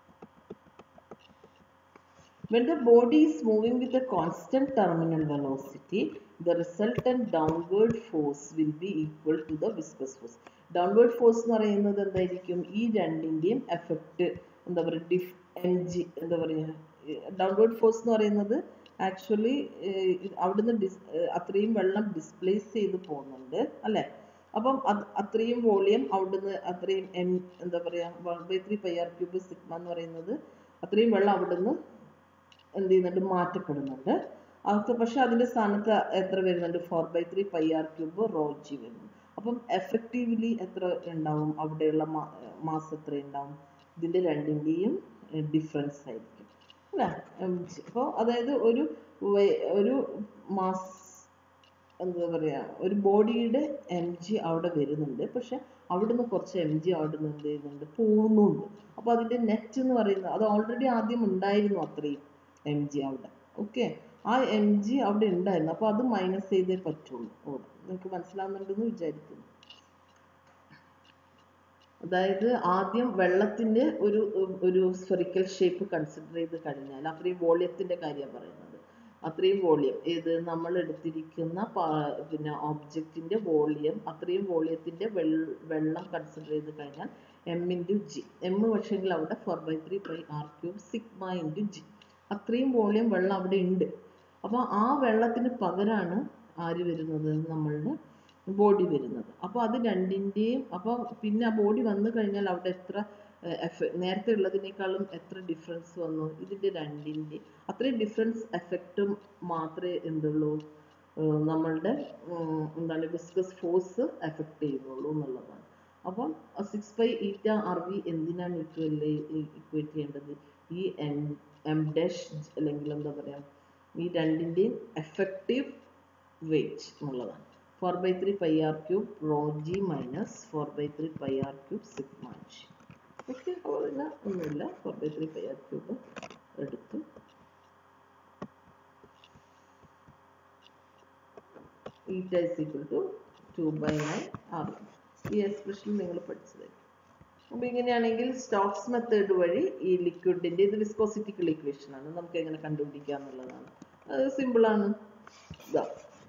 When the body is moving with a constant terminal velocity, the resultant downward force will be equal to the viscous force. Downward force എന്ന് പറയുന്നത് എന്തായിരിക്കും ഈ രണ്ടിൻ്റെയും എഫക്റ്റ് എന്താ പറയുക ഡിഫ് എം ജി എന്താ പറയുക ഡൗൺവേർഡ് ഫോഴ്സ് എന്ന് പറയുന്നത് ആക്ച്വലി അവിടുന്ന് ഡിസ് അത്രയും വെള്ളം ഡിസ്പ്ലേസ് ചെയ്ത് പോകുന്നുണ്ട് അല്ലേ അപ്പം അത് അത്രയും വോളിയം അവിടുന്ന് അത്രയും എം എന്താ പറയുക one by three pi R cube sigma എന്ന് പറയുന്നത് അത്രയും വെള്ളം അവിടുന്ന് എന്ത് ചെയ്യുന്നുണ്ട് മാറ്റപ്പെടുന്നുണ്ട് അത് പക്ഷെ അതിൻ്റെ സ്ഥാനത്ത് എത്ര വരുന്നുണ്ട് four by three pi R cube rho G വരുന്നു അപ്പം എഫക്റ്റീവ്ലി എത്ര ഉണ്ടാവും അവിടെയുള്ള മാസ് എത്ര ഉണ്ടാവും ഇതിൻ്റെ രണ്ടിൻ്റെയും ഡിഫറൻസ് ആയിരിക്കും അല്ലേ അപ്പോൾ അതായത് ഒരു ഒരു മാസ് എന്താ പറയുക ഒരു ബോഡിയുടെ എം ജി അവിടെ വരുന്നുണ്ട് പക്ഷെ അവിടുന്ന് കുറച്ച് എം ജി അവിടുന്ന് എന്ത് ചെയ്യുന്നുണ്ട് പോകുന്നുണ്ട് അപ്പോൾ അതിൻ്റെ നെറ്റ് എന്ന് പറയുന്നത് അത് ഓൾറെഡി ആദ്യം ഉണ്ടായിരുന്നു അത്രയും എം ജി അവിടെ ഓക്കെ ആ എം ജി അവിടെ ഉണ്ടായിരുന്നു അപ്പോൾ അത് മൈനസ് ചെയ്തേ പറ്റുള്ളൂ ഓടെ നിങ്ങൾക്ക് മനസ്സിലാവുന്നുണ്ടെന്ന് വിചാരിക്കുന്നു അതായത് ആദ്യം വെള്ളത്തിൻ്റെ ഒരു ഒരു സ്ഫെറിക്കൽ ഷേപ്പ് കൺസിഡർ ചെയ്ത് കഴിഞ്ഞാൽ അത്രയും വോളിയത്തിൻ്റെ കാര്യമാണ് പറയുന്നത് അത്രയും വോളിയം ഏത് നമ്മൾ എടുത്തിരിക്കുന്ന പിന്നെ ഓബ്ജക്റ്റിൻ്റെ വോളിയം അത്രയും വോളിയത്തിൻ്റെ വെള്ളം കൺസിഡർ ചെയ്ത് കഴിഞ്ഞാൽ എം ഇൻറ്റു ജി എം പക്ഷെങ്കിൽ അവിടെ four by three pi R cube sigma into G അത്രയും വോളിയം വെള്ളം അവിടെ ഉണ്ട് അപ്പോൾ ആ വെള്ളത്തിന് പകരമാണ് ആര് വരുന്നത് നമ്മളുടെ ബോഡി വരുന്നത് അപ്പോൾ അത് രണ്ടിൻ്റെയും അപ്പോൾ പിന്നെ ആ ബോഡി വന്നു കഴിഞ്ഞാൽ അവിടെ എത്ര എഫ നേരത്തെ ഉള്ളതിനേക്കാളും എത്ര ഡിഫറൻസ് വന്നു ഇതിൻ്റെ രണ്ടിൻ്റെ അത്രയും ഡിഫറൻസ് എഫക്റ്റും മാത്രമേ എന്തുള്ളൂ നമ്മളുടെ എന്താണ് വിസ്കസ് ഫോഴ്സ് എഫക്റ്റ് ചെയ്യുന്നുള്ളൂ എന്നുള്ളതാണ് അപ്പം six by eta R V എന്തിനാണ് ഈക്വൽ ഇക്വേറ്റ് ചെയ്യേണ്ടത് ഈ എം എം ഡാഷ് അല്ലെങ്കിൽ എന്താ പറയുക ഈ രണ്ടിൻ്റെയും എഫക്റ്റീവ് വെയിറ്റ് എന്നുള്ളതാണ് four by three pi R cube rho G minus four by three pi R cube sigma G okay അപ്പോൾ പിന്നെ ഒന്നുമില്ല four by three pi R cube എടുത്തു eta is equal to two by nine R ഈ എക്സ്പ്രഷൻ നിങ്ങൾ പഠിച്ചതായിരിക്കും അപ്പോൾ ഇങ്ങനെയാണെങ്കിൽ സ്റ്റോക്സ് മെത്തേഡ് വഴി ഈ ലിക്വിഡിൻ്റെ ഇത് വിസ്കോസിറ്റിക്കൽ ഇക്വേഷൻ ആണ് നമുക്ക് എങ്ങനെ കണ്ടുപിടിക്കുക എന്നുള്ളതാണ് അത് സിമ്പിളാണ് ഇതാ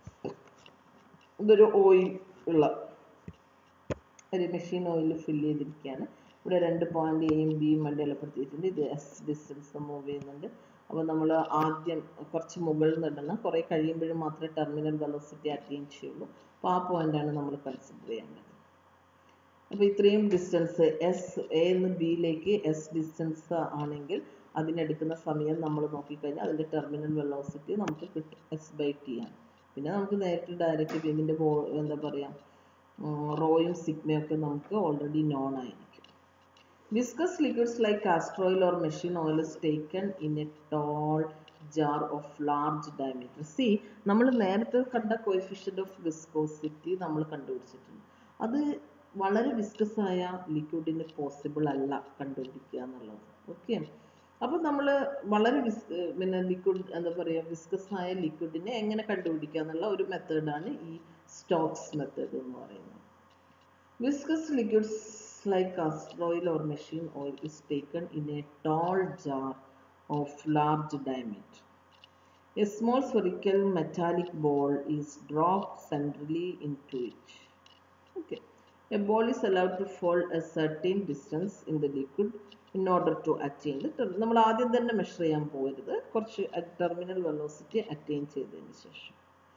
ഇതൊരു ഓയിൽ ഉള്ള ഒരു മെഷീൻ ഓയിൽ ഫില്ല് ചെയ്തിരിക്കുകയാണ് ഇവിടെ രണ്ട് പോയിന്റ് എയും ബിയും അടയാളപ്പെടുത്തിയിട്ടുണ്ട് ഇത് എസ് ഡിസ്റ്റൻസ് മൂവ് ചെയ്യുന്നുണ്ട് അപ്പോൾ നമ്മൾ ആദ്യം കുറച്ച് മുകളിൽ നിന്ന് ഇടണം കുറേ കഴിയുമ്പോഴും മാത്രമേ ടെർമിനൽ വെലോസിറ്റി അറ്റൈൻ ചെയ്യുള്ളൂ അപ്പോൾ ആ പോയിന്റാണ് നമ്മൾ കൺസിഡർ ചെയ്യേണ്ടത് അപ്പോൾ ഇത്രയും ഡിസ്റ്റൻസ് എസ് എ എന്ന് ബിയിലേക്ക് എസ് ഡിസ്റ്റൻസ് ആണെങ്കിൽ അതിനെടുക്കുന്ന സമയം നമ്മൾ നോക്കിക്കഴിഞ്ഞാൽ അതിൻ്റെ ടെർമിനൽ വെലോസിറ്റി നമുക്ക് കിട്ടും എസ് ബൈ ടി ആണ് പിന്നെ നമുക്ക് നേരിട്ട് ഡയറക്റ്റ് ഇതിൻ്റെ എന്താ പറയുക റോയും സിഗ്മയും ഒക്കെ നമുക്ക് ഓൾറെഡി നോൺ ആയിരിക്കും viscous liquids like castor oil or machine oil is taken in a tall jar of large diameter C നമ്മൾ നേരത്തെ കണ്ട കോയിഫിഷ്യൻ്റ് ഓഫ് വിസ്കോസിറ്റി നമ്മൾ കണ്ടുപിടിച്ചിട്ടുണ്ട് അത് വളരെ വിസ്കസ് ആയ ലിക്വിഡിന് പോസിബിൾ അല്ല കണ്ടുപിടിക്കുക എന്നുള്ളത് ഓക്കെ അപ്പോൾ നമ്മൾ വളരെ വിസ് പിന്നെ ലിക്വിഡ് എന്താ പറയുക വിസ്കസ് ആയ ലിക്വിഡിനെ എങ്ങനെ കണ്ടുപിടിക്കുക എന്നുള്ള ഒരു മെത്തേഡാണ് ഈ സ്റ്റോക്സ് മെത്തേഡ് എന്ന് പറയുന്നത് viscous liquids like castor oil or machine oil is taken in a tall jar of large diameter A small spherical metallic ball is dropped centrally into it. Okay. A ball is allowed to fall a certain distance in the liquid in order to attain the term. നമ്മൾ ആദ്യം തന്നെ മെഷർ ചെയ്യാൻ പോകരുത് കുറച്ച് ടെർമിനൽ വെലോസിറ്റി അറ്റൈൻ ചെയ്തതിന് ശേഷം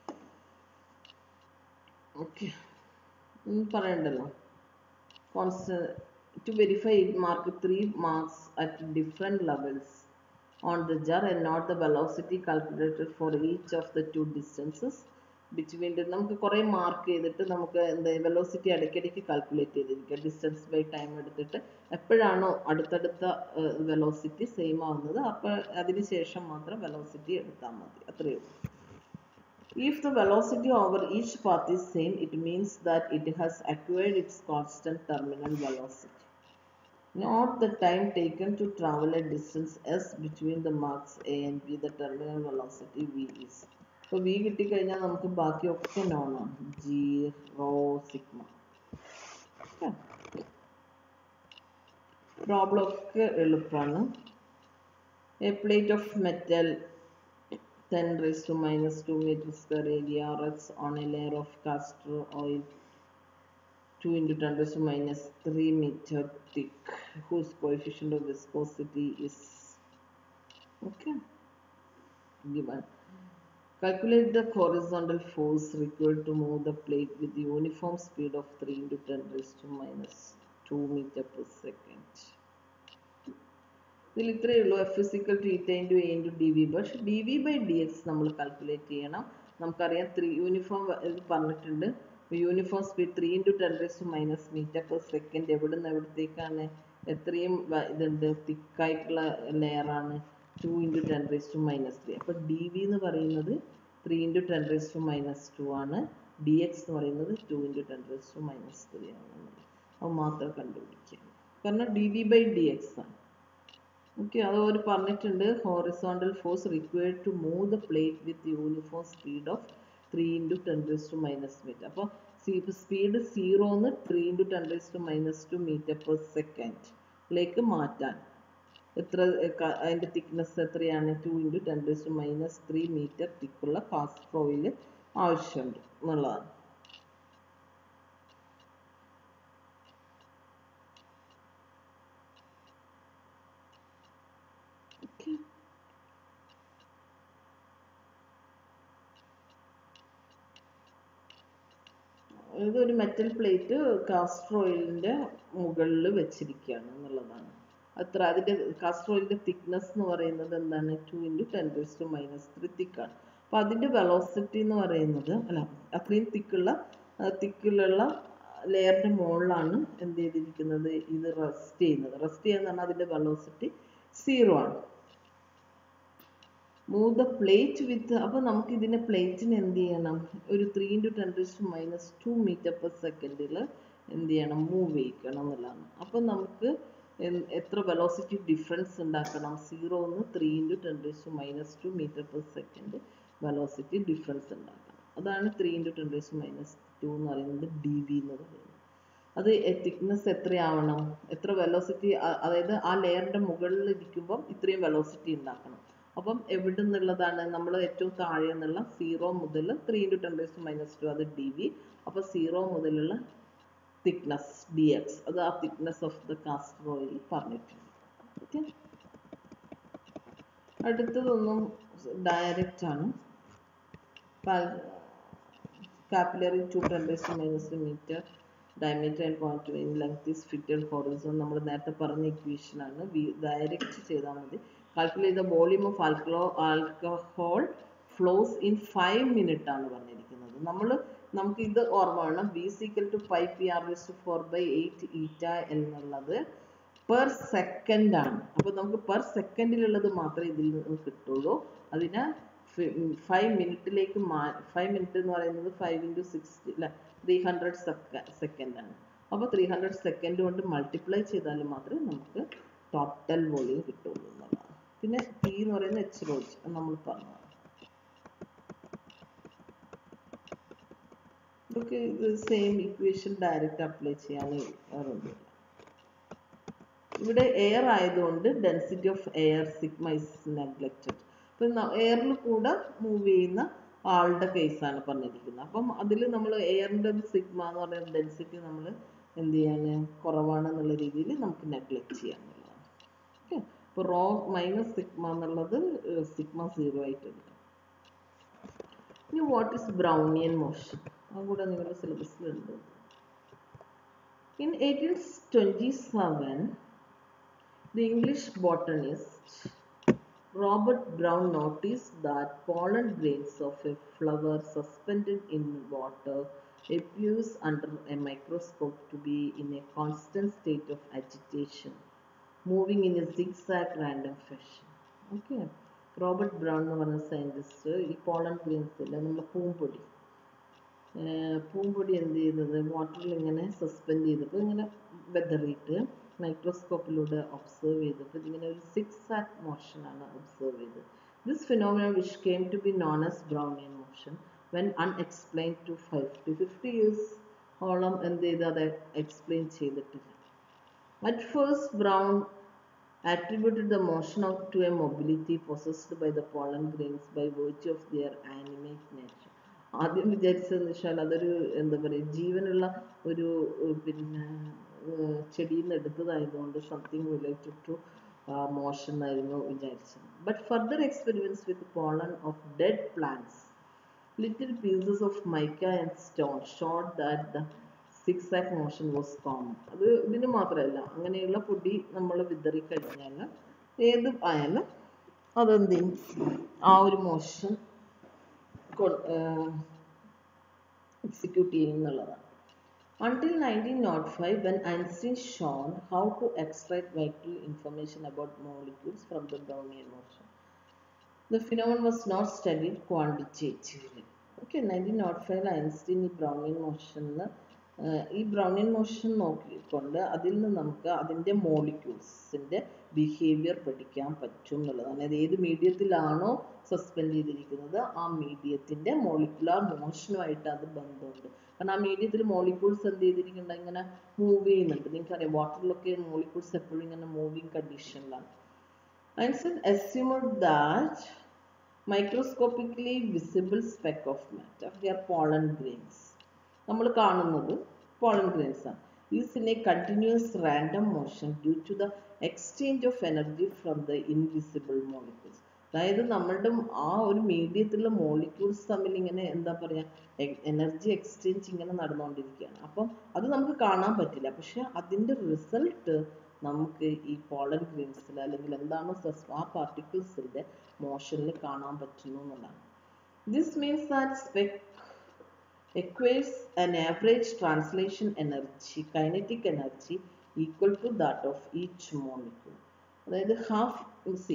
ഓക്കെ പറയണ്ടല്ലോ constant to verify it mark three marks at different levels on the jar and not the velocity calculated for each of the two distances between the നമുക്ക് കുറേ മാർക്ക് ചെയ്തിട്ട് നമുക്ക് എന്താ വെലോസിറ്റി ഇടയ്ക്കിടയ്ക്ക് കാൽക്കുലേറ്റ് ചെയ്തിരിക്കുക ഡിസ്റ്റൻസ് ബൈ ടൈം എടുത്തിട്ട് എപ്പോഴാണോ അടുത്തടുത്ത വെലോസിറ്റി സെയിം ആവുന്നത് അപ്പോൾ അതിന് ശേഷം മാത്രം വെലോസിറ്റി എടുത്താൽ മതി അത്രയേ ഉള്ളൂ If the velocity over each path is same, it means that it has acquired its constant terminal velocity. Note the time taken to travel a distance s between the marks A and B. The terminal velocity V is. അപ്പോൾ വി കിട്ടിക്കഴിഞ്ഞാൽ നമുക്ക് ബാക്കിയൊക്കെ നോൺ ആണ് ജി റോ സിഗ്മ പ്രോബ്ലം ഒക്കെ എളുപ്പമാണ് a plate of metal ten raise to minus two metre square area rest on a layer of castor oil 2 into 10 raised to minus 3 meter thick whose coefficient of viscosity is okay given calculate the horizontal force required to move the plate with the uniform speed of 3 into 10 raised to minus 2 meter per second ഇതിൽ ഇത്രയേ ഉള്ളൂ F is equal to eta into A into D V പക്ഷെ D V by D X നമ്മൾ കാൽക്കുലേറ്റ് ചെയ്യണം നമുക്കറിയാം ത്രീ യൂണിഫോം പറഞ്ഞിട്ടുണ്ട് uniform speed three into ten raise to minus metre per second എവിടെ നിന്ന് എവിടത്തേക്കാണ് എത്രയും ഇതുണ്ട് തിക്കായിട്ടുള്ള ലെയറാണ് two into ten raise to minus three അപ്പോൾ ഡി വി എന്ന് പറയുന്നത് three into ten raise to minus two ആണ് ഡി എക്സ് എന്ന് പറയുന്നത് two into ten raise to minus three ആണ് അത് മാത്രം കണ്ടുപിടിക്കുക കാരണം D V by D X ആണ് ഓക്കെ അത് അവർ പറഞ്ഞിട്ടുണ്ട് horizontal force required to move the plate with uniform speed of three into ten raise to minus meter അപ്പോൾ സ്പീഡ് സീറോന്ന് three into ten raise to minus two meter per സെക്കൻഡിലേക്ക് മാറ്റാൻ എത്ര അതിൻ്റെ തിക്നെസ് എത്രയാണ് two into ten raise to minus three meter തിക്കുള്ള കാസ്റ്റർ ഓയിൽ ആവശ്യമുണ്ട് എന്നുള്ളതാണ് ഓക്കെ ഇതൊരു മെറ്റൽ പ്ലേറ്റ് കാസ്റ്റർ ഓയിലിൻ്റെ മുകളിൽ വെച്ചിരിക്കുകയാണ് എന്നുള്ളതാണ് അത്ര അതിൻ്റെ കാസ്റ്റർ ഓയിലിൻ്റെ തിക്നെസ് എന്ന് പറയുന്നത് എന്താണ് two into ten raise to minus three തിക്കാണ് അപ്പോൾ അതിൻ്റെ വെലോസിറ്റി എന്ന് പറയുന്നത് അല്ല അത്രയും തിക്കുള്ള തിക്കിലുള്ള ലെയറിൻ്റെ മുകളിലാണ് എന്ത് ചെയ്തിരിക്കുന്നത് ഇത് റെസ്റ്റ് ചെയ്യുന്നത് റെസ്റ്റ് ചെയ്യുന്ന പറഞ്ഞാൽ അതിൻ്റെ വെലോസിറ്റി സീറോ ആണ് മൂവ് ദ പ്ലേറ്റ് വിത്ത് അപ്പോൾ നമുക്ക് ഇതിനെ പ്ലേറ്റിന് എന്ത് ചെയ്യണം ഒരു three into ten to minus two meter per സെക്കൻഡിൽ എന്ത് ചെയ്യണം മൂവ് ചെയ്യിക്കണം എന്നുള്ളതാണ് അപ്പോൾ നമുക്ക് എത്ര വെലോസിറ്റി ഡിഫറൻസ് ഉണ്ടാക്കണം സീറോന്ന് three into ten to minus two meter per second velocity difference ഉണ്ടാക്കണം അതാണ് three into ten to minus two എന്ന് പറയുന്നത് ഡി വി എന്ന് പറയുന്നത് അത് തിക്നെസ് എത്രയാവണം എത്ര വെലോസിറ്റി അതായത് ആ ലെയറിൻ്റെ മുകളിൽ ഇരിക്കുമ്പം ഇത്രയും വെലോസിറ്റി ഉണ്ടാക്കണം അപ്പം എവിടെ നിന്നുള്ളതാണ് നമ്മൾ ഏറ്റവും താഴെ നിന്നുള്ള സീറോ മുതൽ three into ten raise minus two അത് ഡി വി അപ്പോൾ സീറോ മുതലുള്ള തിക്നെസ് ഡി എക്സ് അത് ആ thickness of the castor oil പറഞ്ഞിട്ടുണ്ട് ഓക്കെ അടുത്തതൊന്നും ഡയറക്റ്റ് ആണ് capillary two ten minus meter diameter and point in length is fitted horizon നമ്മൾ നേരത്തെ പറഞ്ഞ ഇക്വേഷൻ ആണ് ഡയറക്റ്റ് ചെയ്താൽ മതി calculate the volume of alcohol alcohol flows in five minute ആണ് പറഞ്ഞിരിക്കുന്നത് നമ്മൾ നമുക്ക് ഇത് ഓർമ്മ വേണം B സിക്കൽ two five P R S four by eight eta എന്നുള്ളത് പെർ സെക്കൻഡ് ആണ് അപ്പോൾ നമുക്ക് പെർ സെക്കൻഡിലുള്ളത് മാത്രമേ ഇതിൽ നിന്ന് കിട്ടുള്ളൂ അതിനെ ഫൈവ് മിനിറ്റിലേക്ക് മാ ഫൈവ് മിനിറ്റ് എന്ന് പറയുന്നത് ഫൈവ് ഇൻറ്റു സിക്സ്റ്റി അല്ല ത്രീ ഹൺഡ്രഡ് സെക്കൻഡ് ആണ് അപ്പോൾ ത്രീ ഹൺഡ്രഡ് സെക്കൻഡ് കൊണ്ട് മൾട്ടിപ്ലൈ ചെയ്താൽ മാത്രമേ നമുക്ക് ടോട്ടൽ വോളിയം കിട്ടുള്ളൂ എന്നുള്ളതാണ് പിന്നെ പി എന്ന് പറയുന്നത് എച്ച് റോജ് നമ്മൾ പറഞ്ഞതാണ് ഇതൊക്കെ ഇത് സെയിം ഇക്വേഷൻ ഡയറക്റ്റ് അപ്ലൈ ചെയ്യാനേ വേറൊന്നുമില്ല ഇവിടെ എയർ ആയതുകൊണ്ട് density of air sigma is neglected അപ്പം എയറിൽ കൂടെ മൂവ് ചെയ്യുന്ന ആളുടെ കേസാണ് പറഞ്ഞിരിക്കുന്നത് അപ്പം അതിൽ നമ്മൾ എയറിൻ്റെ സിഗ്മ എന്ന് പറയുന്ന ഡെൻസിറ്റി നമ്മൾ എന്ത് ചെയ്യാണ് കുറവാണെന്നുള്ള രീതിയിൽ നമുക്ക് നെഗ്ലക്റ്റ് ചെയ്യാന്നുള്ളതാണ് ഓക്കെ അപ്പോൾ റോ മൈനസ് സിഗ്മ എന്നുള്ളത് സിഗ്മ സീറോ ആയിട്ട് എടുക്കാം ഇനി വാട്ട് ഇസ് ബ്രൗണിയൻ മോഷൻ അതും കൂടെ നിങ്ങളുടെ സിലബസിലുണ്ട് in eighteen twenty seven The English botanist Robert Brown noticed that pollen grains of a flower suspended in water appears under a microscope to be in a constant state of agitation, moving in a zigzag random fashion. Okay. Robert Brown എന്ന് പറഞ്ഞ സയൻറ്റിസ്റ്റ് ഈ പോളൻ ഗ്രെയിൻസ് ഇല്ല നമ്മൾ പൂമ്പൊടി പൂമ്പൊടി എന്ത് ചെയ്തത് വാട്ടറിൽ ഇങ്ങനെ സസ്പെൻഡ് ചെയ്തപ്പോൾ ഇങ്ങനെ വെതറിയിട്ട് മൈക്രോസ്കോപ്പിലൂടെ ഒബ്സർവ് ചെയ്തപ്പോൾ ഇതിങ്ങനെ ഒരു സിക്സ് ആക്ക് മോഷനാണ് ഒബ്സർവ് ചെയ്തത് this phenomena which came to be known as Brownian motion when unexplain to fifty fifty years ഓളം എന്ത് ചെയ്ത് അത് എക്സ്പ്ലെയിൻ ചെയ്തിട്ടില്ല at first Brown attributed the motion of to a mobility possessed by the pollen grains by virtue of their animate nature ആദ്യം വിചാരിച്ചതെന്ന് വെച്ചാൽ അതൊരു എന്താ പറയുക ജീവനുള്ള ഒരു പിന്നെ ചെടിയിൽ നിന്ന് എടുത്തതായതുകൊണ്ട് സംതിങ് റിലേറ്റഡ് ടു മോഷൻ എന്നായിരുന്നു വിചാരിച്ചത് but further experiments with pollen of dead plants little pieces of mica and stone showed that the zigzag motion was common അത് ഇതിന് മാത്രമല്ല അങ്ങനെയുള്ള പൊടി നമ്മൾ വിതറി കഴിഞ്ഞാൽ ഏത് ആയാലും അതെന്ത് ചെയ്യും ആ ഒരു മോഷൻ എക്സിക്യൂട്ട് ചെയ്യും എന്നുള്ളതാണ് Until 1905, when Einstein shown how to extract vital information about molecules from the Brownian motion, the phenomenon was not studied quantitatively. Okay, 1905 Einstein ഈ ബ്രൗണിയൻ മോഷനിൽ ഈ ബ്രൗണിയൻ മോഷൻ നോക്കിക്കൊണ്ട് അതിൽ നിന്ന് നമുക്ക് അതിൻ്റെ മോളിക്യൂൾസിൻ്റെ ബിഹേവിയർ പഠിക്കാൻ പറ്റും എന്നുള്ളതാണ് അത് ഏത് മീഡിയത്തിലാണോ സസ്പെൻഡ് ചെയ്തിരിക്കുന്നത് ആ മീഡിയത്തിൻ്റെ മോളിക്കുലാർ മോഷനുമായിട്ട് അത് ബന്ധമുണ്ട് കാരണം ആ മീഡിയത്തിൽ മോളിക്യൂൾസ് എന്ത് ചെയ്തിരിക്കുന്നുണ്ട് ഇങ്ങനെ മൂവ് ചെയ്യുന്നുണ്ട് നിങ്ങൾക്കറിയാം വാട്ടറിലൊക്കെ മോളിക്യൂൾസ് എപ്പോഴും ഇങ്ങനെ മൂവിങ് കണ്ടീഷനിലാണ് Einstein assumed that microscopically visible speck of matter the are pollen grains നമ്മൾ കാണുന്നത് പോളൻ ഗ്രെയിൻസ് ആണ് is in a continuous random motion due to the exchange of energy from the invisible molecules അതായത് നമ്മളുടെ ആ ഒരു മീഡിയത്തിലുള്ള മോളിക്യൂൾസ് തമ്മിൽ ഇങ്ങനെ എന്താ പറയുക എനർജി എക്സ്ചേഞ്ച് ഇങ്ങനെ നടന്നുകൊണ്ടിരിക്കുകയാണ് അപ്പം അത് നമുക്ക് കാണാൻ പറ്റില്ല പക്ഷെ അതിൻ്റെ റിസൾട്ട് നമുക്ക് ഈ പോളൻ ഗ്രെയിൻസിൽ അല്ലെങ്കിൽ എന്താണോ സസ് ആ പാർട്ടിക്കിൾസിൻ്റെ മോഷനിൽ കാണാൻ പറ്റുന്നു എന്നുള്ളതാണ് this means that speck acquires an average translation energy, kinetic energy equal to that of each molecule. അതായത് half C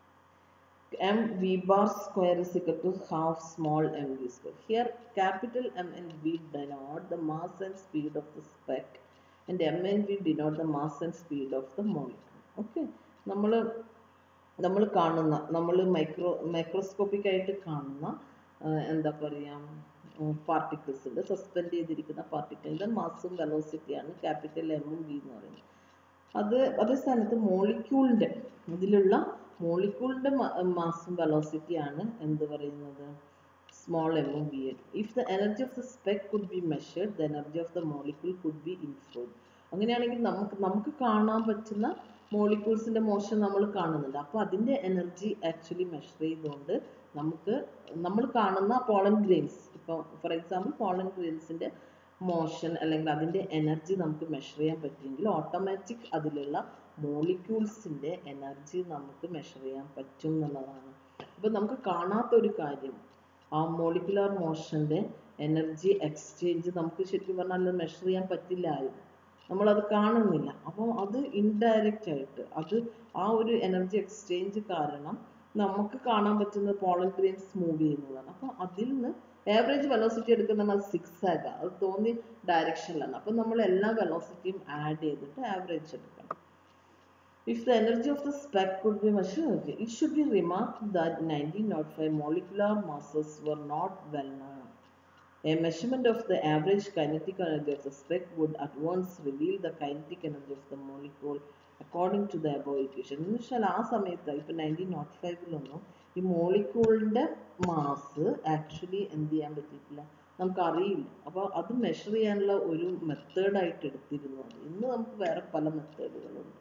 M V bar square is equal to half small m v square. Here capital M and V denote the mass and speed of the speck and M and V denote the mass and speed of the molecule. Okay. നമ്മൾ നമ്മൾ കാണുന്ന നമ്മൾ മൈക്രോ മൈക്രോസ്കോപ്പിക് ആയിട്ട് കാണുന്ന എന്താ പറയുക പാർട്ടിക്കിൾസ് ഉണ്ട് സസ്പെൻഡ് ചെയ്തിരിക്കുന്ന പാർട്ടിക്കിളിൻ്റെ മാസും വെലോസിറ്റിയാണ് ക്യാപിറ്റൽ എമ്മും വി എന്ന് പറയുന്നത് അത് അതേ സ്ഥാനത്ത് മോളിക്യൂളിൻ്റെ ഇതിലുള്ള മോളിക്യൂളിൻ്റെ മാസും വെലോസിറ്റിയാണ് എന്ത് പറയുന്നത് സ്മോൾ എമ്മും V if the energy of the speck could be measured the energy of the molecule could be inferred അങ്ങനെയാണെങ്കിൽ നമുക്ക് നമുക്ക് കാണാൻ പറ്റുന്ന മോളിക്യൂൾസിന്റെ മോഷൻ നമ്മൾ കാണുന്നുണ്ട് അപ്പോൾ അതിന്റെ എനർജി ആക്ച്വലി മെഷർ ചെയ്തുകൊണ്ട് നമുക്ക് നമ്മൾ കാണുന്ന പോളൻ ഗ്രെയിൻസ് ഇപ്പോൾ ഫോർ എക്സാമ്പിൾ പോളൻ ഗ്രെയിൻസിന്റെ മോഷൻ അല്ലെങ്കിൽ അതിന്റെ എനർജി നമുക്ക് മെഷർ ചെയ്യാൻ പറ്റുമെങ്കിൽ ഓട്ടോമാറ്റിക് അതിലുള്ള മോളിക്യൂൾസിന്റെ എനർജി നമുക്ക് മെഷർ ചെയ്യാൻ പറ്റും എന്നുള്ളതാണ് അപ്പോൾ നമുക്ക് കാണാത്ത ഒരു കാര്യം ആ മോളിക്കുലർ മോഷന്റെ എനർജി എക്സ്ചേഞ്ച് നമുക്ക് ശരിക്കും പറഞ്ഞാൽ മെഷർ ചെയ്യാൻ പറ്റില്ലായിരുന്നു നമ്മളത് കാണുന്നില്ല അപ്പോൾ അത് ഇൻഡയറക്റ്റ് ആയിട്ട് അത് ആ ഒരു എനർജി എക്സ്ചേഞ്ച് കാരണം നമുക്ക് കാണാൻ പറ്റുന്ന പോളൻ ഗ്രെയിൻസ് മൂവ് ചെയ്യുന്നതാണ് അപ്പോൾ അതിൽ നിന്ന് ആവറേജ് വെലോസിറ്റി എടുക്കുന്ന സിക്സ് ആകാം അത് തോന്നി ഡയറക്ഷനിലാണ് അപ്പോൾ നമ്മൾ എല്ലാ വെലോസിറ്റിയും ആഡ് ചെയ്തിട്ട് ആവറേജ് എടുക്കണം If the energy of the speck could be measured, it should be remarked that 1905 molecular masses were not well known. A measurement of the average kinetic energy of the speck would at once reveal the kinetic energy of the molecule according to the above equation. എന്ന് വെച്ചാൽ ആ സമയത്ത് ഇപ്പൊ നയൻറ്റീൻ നോട്ട് ഫൈവിലൊന്നും ഈ മോളിക്യൂളിന്റെ മാസ് ആക്ച്വലി എന്ത് ചെയ്യാൻ പറ്റിയിട്ടില്ല നമുക്ക് അറിയില്ല അപ്പോൾ അത് മെഷർ ചെയ്യാനുള്ള ഒരു മെത്തേഡായിട്ട് എടുത്തിരുന്നു അത് ഇന്ന് നമുക്ക് വേറെ പല മെത്തേഡുകളുണ്ട്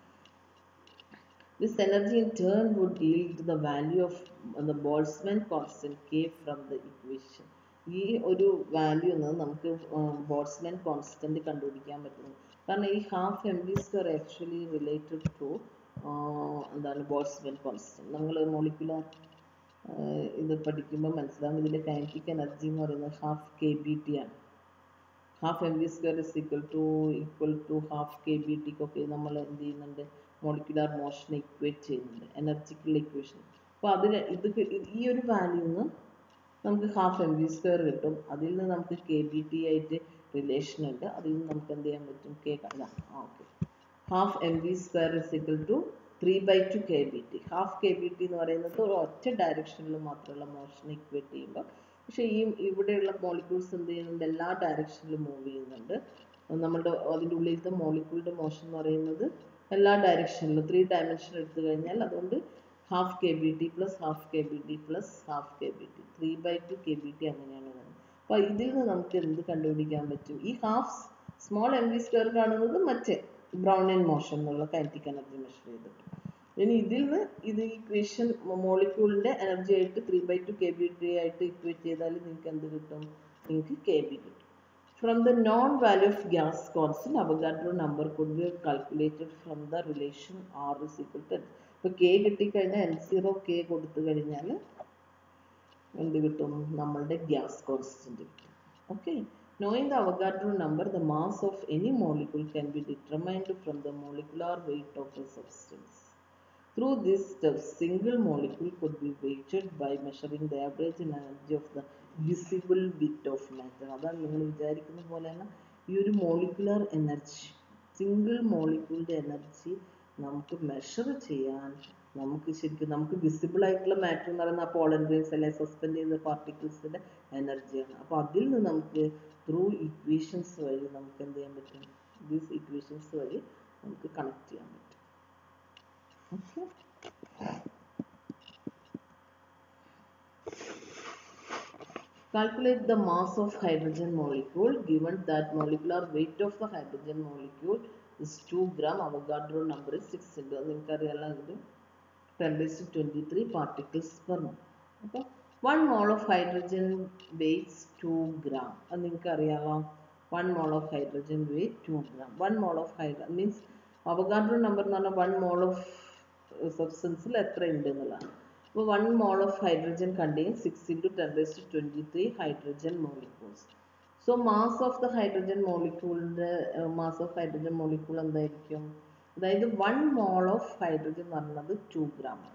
This energy in turn would yield the value of the Boltzmann constant K from the equation. ഈ ഒരു വാല്യൂ എന്നത് നമുക്ക് ബോൾസ്മാൻ കോൺസ്റ്റന്റ് കണ്ടുപിടിക്കാൻ പറ്റുന്നു കാരണം ഈ half M V square actually related to എന്താണ് ബോൾസ്മാൻ കോൺസ്റ്റന്റ് നമ്മൾ മോളിക്കുലർ ഇത് പഠിക്കുമ്പോൾ മനസ്സിലാവും ഇതിന്റെ കൈനറ്റിക് എനർജി എന്ന് പറയുന്നത് ഹാഫ് കെ ബി ടി ആണ് half M V square is equal to equal to half K B ടിക്കൊക്കെ നമ്മൾ എന്ത് ചെയ്യുന്നുണ്ട് മോളിക്കുലാർ മോഷൻ ഇക്വേറ്റ് ചെയ്യുന്നുണ്ട് എനർജിക്കൽ ഇക്വേഷൻ അപ്പോൾ അതിൽ ഇത് ഈ ഒരു വാല്യൂന്ന് നമുക്ക് ഹാഫ് എം വി സ്ക്വയർ കിട്ടും അതിൽ നിന്ന് നമുക്ക് കെ ബി ടി ആയിട്ട് റിലേഷൻ ഉണ്ട് അതിൽ നിന്ന് നമുക്ക് എന്ത് ചെയ്യാൻ പറ്റും കെ ആ okay half M V square is equal to three by two K B T half K B T എന്ന് പറയുന്നത് ഒരു ഒറ്റ ഡയറക്ഷനിൽ മാത്രമുള്ള മോഷൻ ഇക്വേറ്റ് ചെയ്യുമ്പോൾ പക്ഷേ ഈ ഇവിടെയുള്ള മോളിക്യൂൾസ് എന്ത് ചെയ്യുന്നുണ്ട് എല്ലാ ഡയറക്ഷനിലും മൂവ് ചെയ്യുന്നുണ്ട് നമ്മുടെ അതിൻ്റെ ഉള്ളിലത്തെ മോളിക്യൂളിൻ്റെ മോഷൻ എന്ന് പറയുന്നത് എല്ലാ ഡയറക്ഷനിലും ത്രീ ഡയമെൻഷൻ എടുത്തു കഴിഞ്ഞാൽ അതുകൊണ്ട് half K B T plus half K B T plus half K B T three by two K B T അങ്ങനെയാണ് വരുന്നത് അപ്പോൾ ഇതിൽ നിന്ന് നമുക്ക് എന്ത് കണ്ടുപിടിക്കാൻ പറ്റും ഈ half small M V square കാണുന്നത് മറ്റേ ബ്രൗൺ ആൻഡ് മോഷൻ എന്നുള്ള കൈനറ്റിക് എനർജി മെഷർ ചെയ്തിട്ട് ഇനി ഇതിൽ നിന്ന് ഇത് ഇക്വേഷൻ മോളിക്യൂളിൻ്റെ എനർജി ആയിട്ട് three by two K B T ആയിട്ട് ഇക്വേറ്റ് ചെയ്താൽ നിങ്ങൾക്ക് എന്ത് കിട്ടും നിങ്ങൾക്ക് കെ ബി കിട്ടും From the known value of gas constant, Avogadro number could be calculated from the relation R is equal to ഇപ്പോൾ കെ കിട്ടിക്കഴിഞ്ഞാൽ എൻ സീറോ കെ കൊടുത്തു കഴിഞ്ഞാൽ എന്ത് കിട്ടും നമ്മളുടെ ഗ്യാസ് കോൺസ്റ്റന്റ് കിട്ടും okay Knowing the Avogadro number, the mass of any molecule can be determined from the molecular weight of a substance. Through this step, single molecule could be weighted by measuring the average energy of the visible bit of matter. അതാണ് നിങ്ങൾ വിചാരിക്കുന്ന പോലെ തന്നെ ഈ ഒരു മോളിക്കുലർ എനർജി സിംഗിൾ മോളിക്യൂളിൻ്റെ എനർജി നമുക്ക് മെഷർ ചെയ്യാൻ നമുക്ക് ശരിക്കും നമുക്ക് വിസിബിൾ ആയിട്ടുള്ള മാറ്റർ എന്ന് പറയുന്ന പോളൻ ഗ്രെയിൻസ് അല്ലെങ്കിൽ സസ്പെൻഡ് ചെയ്ത പാർട്ടിക്കിൾസിൻ്റെ എനർജിയാണ് അപ്പോൾ അതിൽ നിന്ന് നമുക്ക് ത്രൂ ഇക്വേഷൻസ് വഴി നമുക്ക് എന്ത് ചെയ്യാൻ പറ്റും ദീസ് ഇക്വേഷൻസ് വഴി നമുക്ക് കണക്ട് ചെയ്യാൻ പറ്റും Okay. Calculate the mass of hydrogen molecule given that molecular weight of the hydrogen molecule is 2 gram. Avogadro number is 6 into നിങ്ങൾക്കറിയാലോ ഇത് ten to twenty three particles per mole അപ്പോൾ one mole of hydrogen weights two gram അത് നിങ്ങൾക്ക് അറിയാമോ one mole of hydrogen weight two gram one mole of hydro means Avogadro number എന്ന് പറഞ്ഞാൽ വൺ മോൾ ഓഫ് സബ്സ്റ്റൻസിൽ എത്ര ഉണ്ട് എന്നുള്ളതാണ് അപ്പോൾ one mole of hydrogen contain six into ten raise to twenty three hydrogen molecules so mass of the hydrogen മോളിക്യൂളിൻ്റെ മാസ് ഓഫ് ഹൈഡ്രജൻ മോളിക്യൂൾ എന്തായിരിക്കും അതായത് വൺ മോൾ ഓഫ് ഹൈഡ്രജൻ എന്ന് പറയുന്നത് ടു ഗ്രാം ആണ്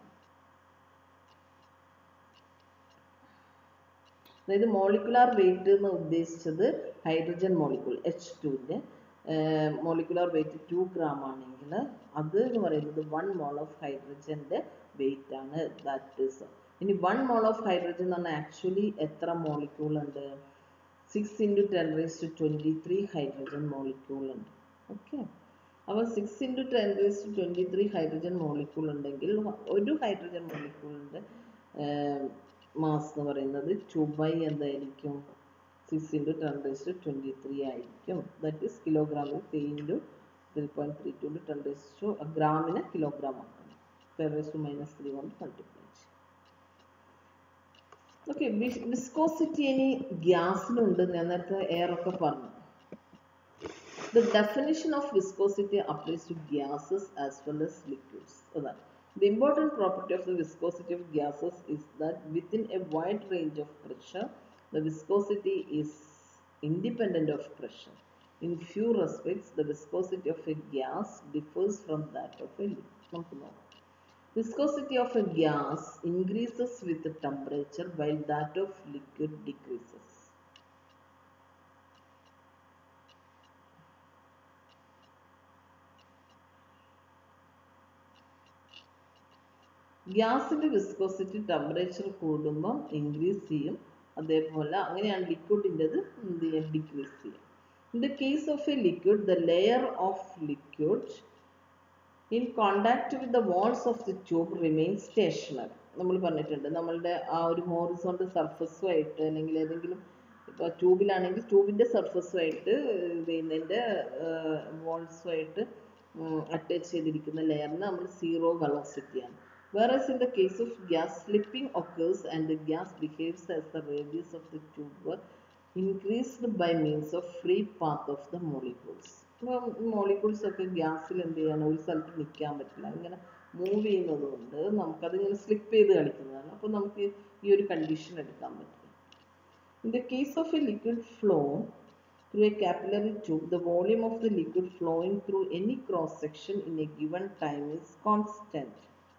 അതായത് മോളിക്കുലാർ വെയിറ്റ് എന്ന് ഉദ്ദേശിച്ചത് ഹൈഡ്രജൻ മോളിക്യൂൾ എച്ച് ടുവിൻ്റെ മോളിക്കുലാർ വെയിറ്റ് ടു ഗ്രാം ആണെങ്കിൽ അത് എന്ന് പറയുന്നത് വൺ മോൾ ഓഫ് ഹൈഡ്രജൻ്റെ വെയിറ്റ് ആണ് ദാറ്റ് ഇസ് ഇനി വൺ മോൾ ഓഫ് ഹൈഡ്രജൻ എന്ന് പറഞ്ഞാൽ ആക്ച്വലി എത്ര മോളിക്യൂൾ ഉണ്ട് six into ten raise to twenty three hydrogen molecule ഉണ്ട് ഓക്കെ അപ്പോൾ six into ten raise to twenty three hydrogen molecule ഉണ്ടെങ്കിൽ ഒരു ഹൈഡ്രജൻ മോളിക്യൂളിൻ്റെ മാസ് എന്ന് പറയുന്നത് ടു ബൈ എന്തായിരിക്കും six into ten raise to twenty three ആയിരിക്കും ദറ്റ് ഈസ് കിലോഗ്രാമിൽ three into three point three two ten raise to ഗ്രാമിന് കിലോഗ്രാം ആക്കണം ten raise to minus three കൊണ്ട് മൾട്ടിപ്ലൈ ചെയ്യും ഓക്കെ വിസ്കോസിറ്റി ഇനി ഗ്യാസിനുണ്ട് ഞാൻ നേരത്തെ എയർ ഒക്കെ പറഞ്ഞു The definition of viscosity applies to gases as well as liquids. അതാണ് The important property of the viscosity of gases is that within a wide range of pressure, the viscosity is independent of pressure. In few respects, the viscosity of a gas differs from that of a liquid. നമുക്ക് നോക്കാം. Viscosity of a gas increases with the temperature while that of liquid decreases. ഗ്യാസിന്റെ വിസ്കോസിറ്റി ടെമ്പറേച്ചർ കൂടുമ്പോൾ ഇൻക്രീസ് ചെയ്യും അതേപോലെ അങ്ങനെയാണ് ലിക്വിഡിൻ്റെത് എന്ത് ചെയ്യും ഡിക്രീസ് ചെയ്യും in the case of a liquid the layer of liquid in contact with the walls of the tube remain stationary നമ്മൾ പറഞ്ഞിട്ടുണ്ട് നമ്മളുടെ ആ ഒരു ഹോറിസോണ്ടൽ സർഫസുമായിട്ട് അല്ലെങ്കിൽ ഏതെങ്കിലും ഇപ്പോൾ ട്യൂബിലാണെങ്കിൽ ട്യൂബിൻ്റെ സർഫസുമായിട്ട് ഇതിൻ്റെ വാൾസുമായിട്ട് അറ്റാച്ച് ചെയ്തിരിക്കുന്ന ലെയറിന് നമ്മൾ സീറോ വെലോസിറ്റിയാണ് Whereas in the case of gas, slipping occurs and the gas behaves as the radius of the tube were increased by means of free path of the molecules. അപ്പം മോളിക്യൂൾസ് ഒക്കെ ഗ്യാസിൽ എന്ത് ചെയ്യണം ഒരു സ്ഥലത്ത് നിൽക്കാൻ പറ്റില്ല ഇങ്ങനെ മൂവ് ചെയ്യുന്നത് കൊണ്ട് നമുക്കതിങ്ങനെ സ്ലിപ്പ് ചെയ്ത് കളിക്കുന്നതാണ് അപ്പോൾ നമുക്ക് ഈ ഒരു കണ്ടീഷൻ എടുക്കാൻ പറ്റില്ല in the case of a liquid flow through a capillary tube, the volume of the liquid flowing through any cross section in a given time is constant.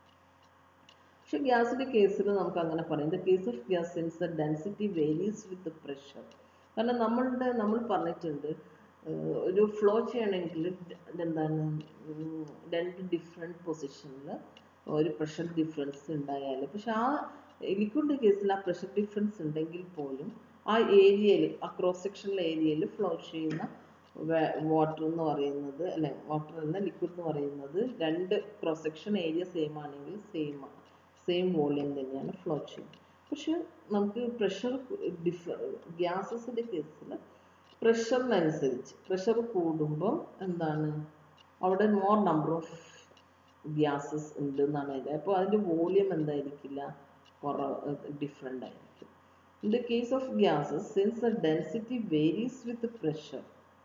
പക്ഷെ ഗ്യാസിന്റെ കേസിൽ നമുക്ക് അങ്ങനെ പറയാം the case of gas since the density varies with pressure കാരണം നമ്മളുടെ നമ്മൾ പറഞ്ഞിട്ടുണ്ട് ഒരു ഫ്ലോ ചെയ്യണമെങ്കിൽ എന്താണ് രണ്ട് ഡിഫറെൻറ്റ് പൊസിഷനിൽ ഒരു പ്രഷർ ഡിഫറൻസ് ഉണ്ടായാൽ പക്ഷെ ആ ലിക്വിഡിൻ്റെ കേസിൽ ആ പ്രഷർ ഡിഫറൻസ് ഉണ്ടെങ്കിൽ പോലും ആ ഏരിയയിൽ ആ ക്രോസ് സെക്ഷനിലെ ഏരിയയിൽ ഫ്ലോ ചെയ്യുന്ന വാട്ടർ എന്ന് പറയുന്നത് അല്ലെ വാട്ടർ എന്ന ലിക്വിഡ് എന്ന് പറയുന്നത് രണ്ട് ക്രോസ് സെക്ഷൻ ഏരിയ സെയിം ആണെങ്കിൽ സെയിം സെയിം വോളിയം തന്നെയാണ് ഫ്ലോ ചെയ്യുന്നത് പക്ഷെ നമുക്ക് പ്രഷർ ഡിഫ ഗ്യാസസിൻ്റെ കേസിൽ പ്രഷറിനനുസരിച്ച് പ്രഷർ കൂടുമ്പോൾ എന്താണ് അവിടെ മോർ നമ്പർ ഓഫ് ഗ്യാസസ് ഉണ്ട് എന്നാണ് അതിൻ്റെ അപ്പോൾ അതിൻ്റെ വോളിയം എന്തായിരിക്കില്ല കുറവ് ഡിഫറെൻ്റ് ആയിരിക്കും in the case of gases since the density varies with pressure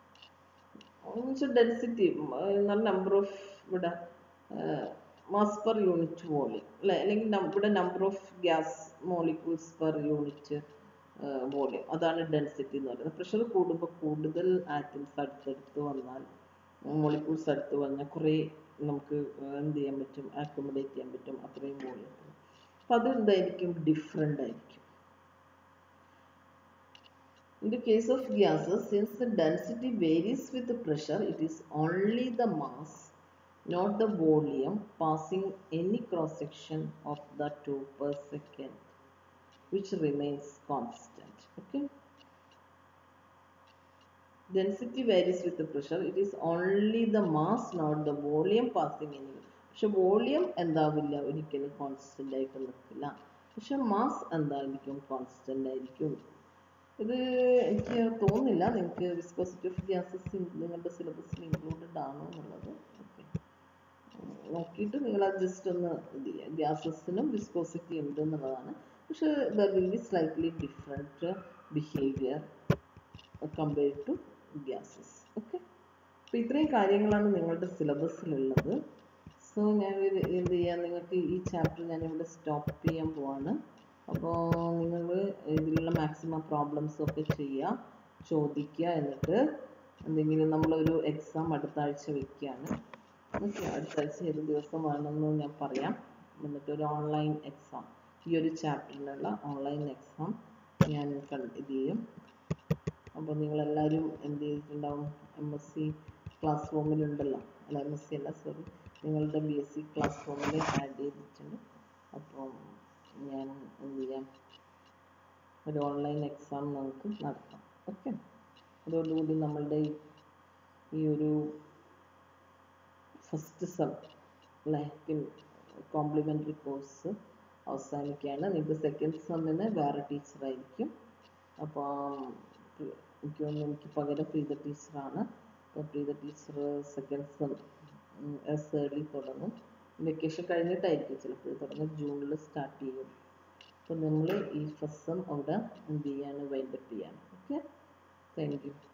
density number of ഇവിടെ മാസ് പെർ യൂണിറ്റ് വോളിയം അല്ലെ അല്ലെങ്കിൽ ഇവിടെ number of gas molecules per unit volume അതാണ് ഡെൻസിറ്റി എന്ന് പറയുന്നത് പ്രഷർ കൂടുമ്പോൾ കൂടുതൽ ആറ്റംസ് അടുത്തടുത്ത് വന്നാൽ മോളിക്യൂൾസ് അടുത്ത് വന്നാൽ കുറേ നമുക്ക് എന്ത് ചെയ്യാൻ പറ്റും അക്കോമഡേറ്റ് ചെയ്യാൻ പറ്റും അത്രയും വോളിയം അപ്പം അത് എന്തായിരിക്കും ഡിഫറെൻ്റ് ആയിരിക്കും In the case of gases, since the density varies with the pressure, it is only the mass not the volume passing any cross section of the tube per second which remains constant okay density varies with the pressure it is only the mass not the volume passing any പക്ഷെ വോളിയം എന്താവില്ല ഒരിക്കലും കോൺസ്റ്റന്റ് ആയിട്ട് നിൽക്കില്ല പക്ഷെ മാസ് എന്തായിരിക്കും കോൺസ്റ്റന്റ് ആയിരിക്കും ഇത് എനിക്ക് തോന്നുന്നില്ല നിങ്ങൾക്ക് വിസ്കോസിറ്റി ഓഫ് ഗ്യാസസ് നിങ്ങളുടെ സിലബസിൽ ഇൻക്ലൂഡഡ് ആണോ എന്നുള്ളത് ഓക്കെ നോക്കിയിട്ട് നിങ്ങൾ അത് ജസ്റ്റ് ഒന്ന് ഇത് ചെയ്യുക ഗ്യാസസിനും വിസ്കോസിറ്റി ഉണ്ട് എന്നുള്ളതാണ് പക്ഷെ there will be slightly different behaviour compared to gases okay അപ്പോൾ ഇത്രയും കാര്യങ്ങളാണ് നിങ്ങളുടെ സിലബസിലുള്ളത് സോ ഞാൻ ഇത് എന്ത് ചെയ്യാം നിങ്ങൾക്ക് ഈ ചാപ്റ്റർ ഞാനിവിടെ സ്റ്റോപ്പ് ചെയ്യാൻ പോവാണ് അപ്പോൾ നിങ്ങൾ ഇതിലുള്ള മാക്സിമം പ്രോബ്ലംസ് ഒക്കെ ചെയ്യുക ചോദിക്കുക എന്നിട്ട് എന്തെങ്കിലും നമ്മളൊരു എക്സാം അടുത്ത ആഴ്ച വെക്കുകയാണ് ഓക്കെ അടുത്ത ആഴ്ച ഏത് ദിവസമാണെന്ന് ഞാൻ പറയാം എന്നിട്ട് ഒരു ഓൺലൈൻ എക്സാം ഈ ഒരു ചാപ്റ്ററിനുള്ള ഓൺലൈൻ എക്സാം ഞാൻ കണ്ട് ഇത് ചെയ്യും അപ്പോൾ നിങ്ങളെല്ലാവരും എന്ത് ചെയ്തിട്ടുണ്ടാവും എം എസ് സി ക്ലാസ് റൂമിലുണ്ടല്ലോ അല്ല എം എസ് സി അല്ല സോറി നിങ്ങളുടെ ബി എസ് സി ക്ലാസ് റൂമിൽ ആഡ് ചെയ്തിട്ടുണ്ട് അപ്പം ഞാൻ എന്ത് ചെയ്യാം ഒരു ഓൺലൈൻ എക്സാം നമുക്ക് നടത്താം ഓക്കെ അതോടുകൂടി നമ്മളുടെ ഈ ഒരു ഫസ്റ്റ് സം അല്ലേ കോംപ്ലിമെൻ്ററി കോഴ്സ് അവസാനിക്കുകയാണ് നിങ്ങൾക്ക് സെക്കൻഡ് സെമ്മിന് വേറെ ടീച്ചറായിരിക്കും അപ്പോൾ എനിക്ക് തോന്നുന്നു എനിക്ക് പകരം പ്രീത ടീച്ചറാണ് അപ്പോൾ പ്രീത ടീച്ചർ സെക്കൻഡ് സെം എസ് ഏർലി തുടങ്ങും വെക്കേഷൻ കഴിഞ്ഞിട്ടായിരിക്കും ചിലപ്പോൾ തുടങ്ങും ജൂണിൽ സ്റ്റാർട്ട് ചെയ്യും അപ്പോൾ നമ്മൾ ഈ ഫസ്റ്റ് സെം അവിടെ എന്ത് ചെയ്യാണ് വൈൻഡപ്പ് ചെയ്യാണ് ഓക്കെ താങ്ക് യു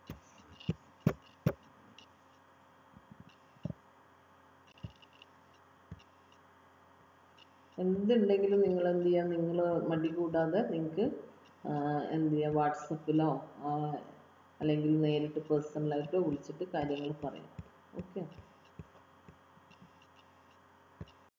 എന്തുണ്ടെങ്കിലും നിങ്ങൾ എന്ത് ചെയ്യുക നിങ്ങൾ മടി കൂടാതെ നിങ്ങൾക്ക് എന്ത് ചെയ്യുക വാട്സപ്പിലോ അല്ലെങ്കിൽ നേരിട്ട് പേഴ്സണലായിട്ടോ വിളിച്ചിട്ട് കാര്യങ്ങൾ പറയാം ഓക്കെ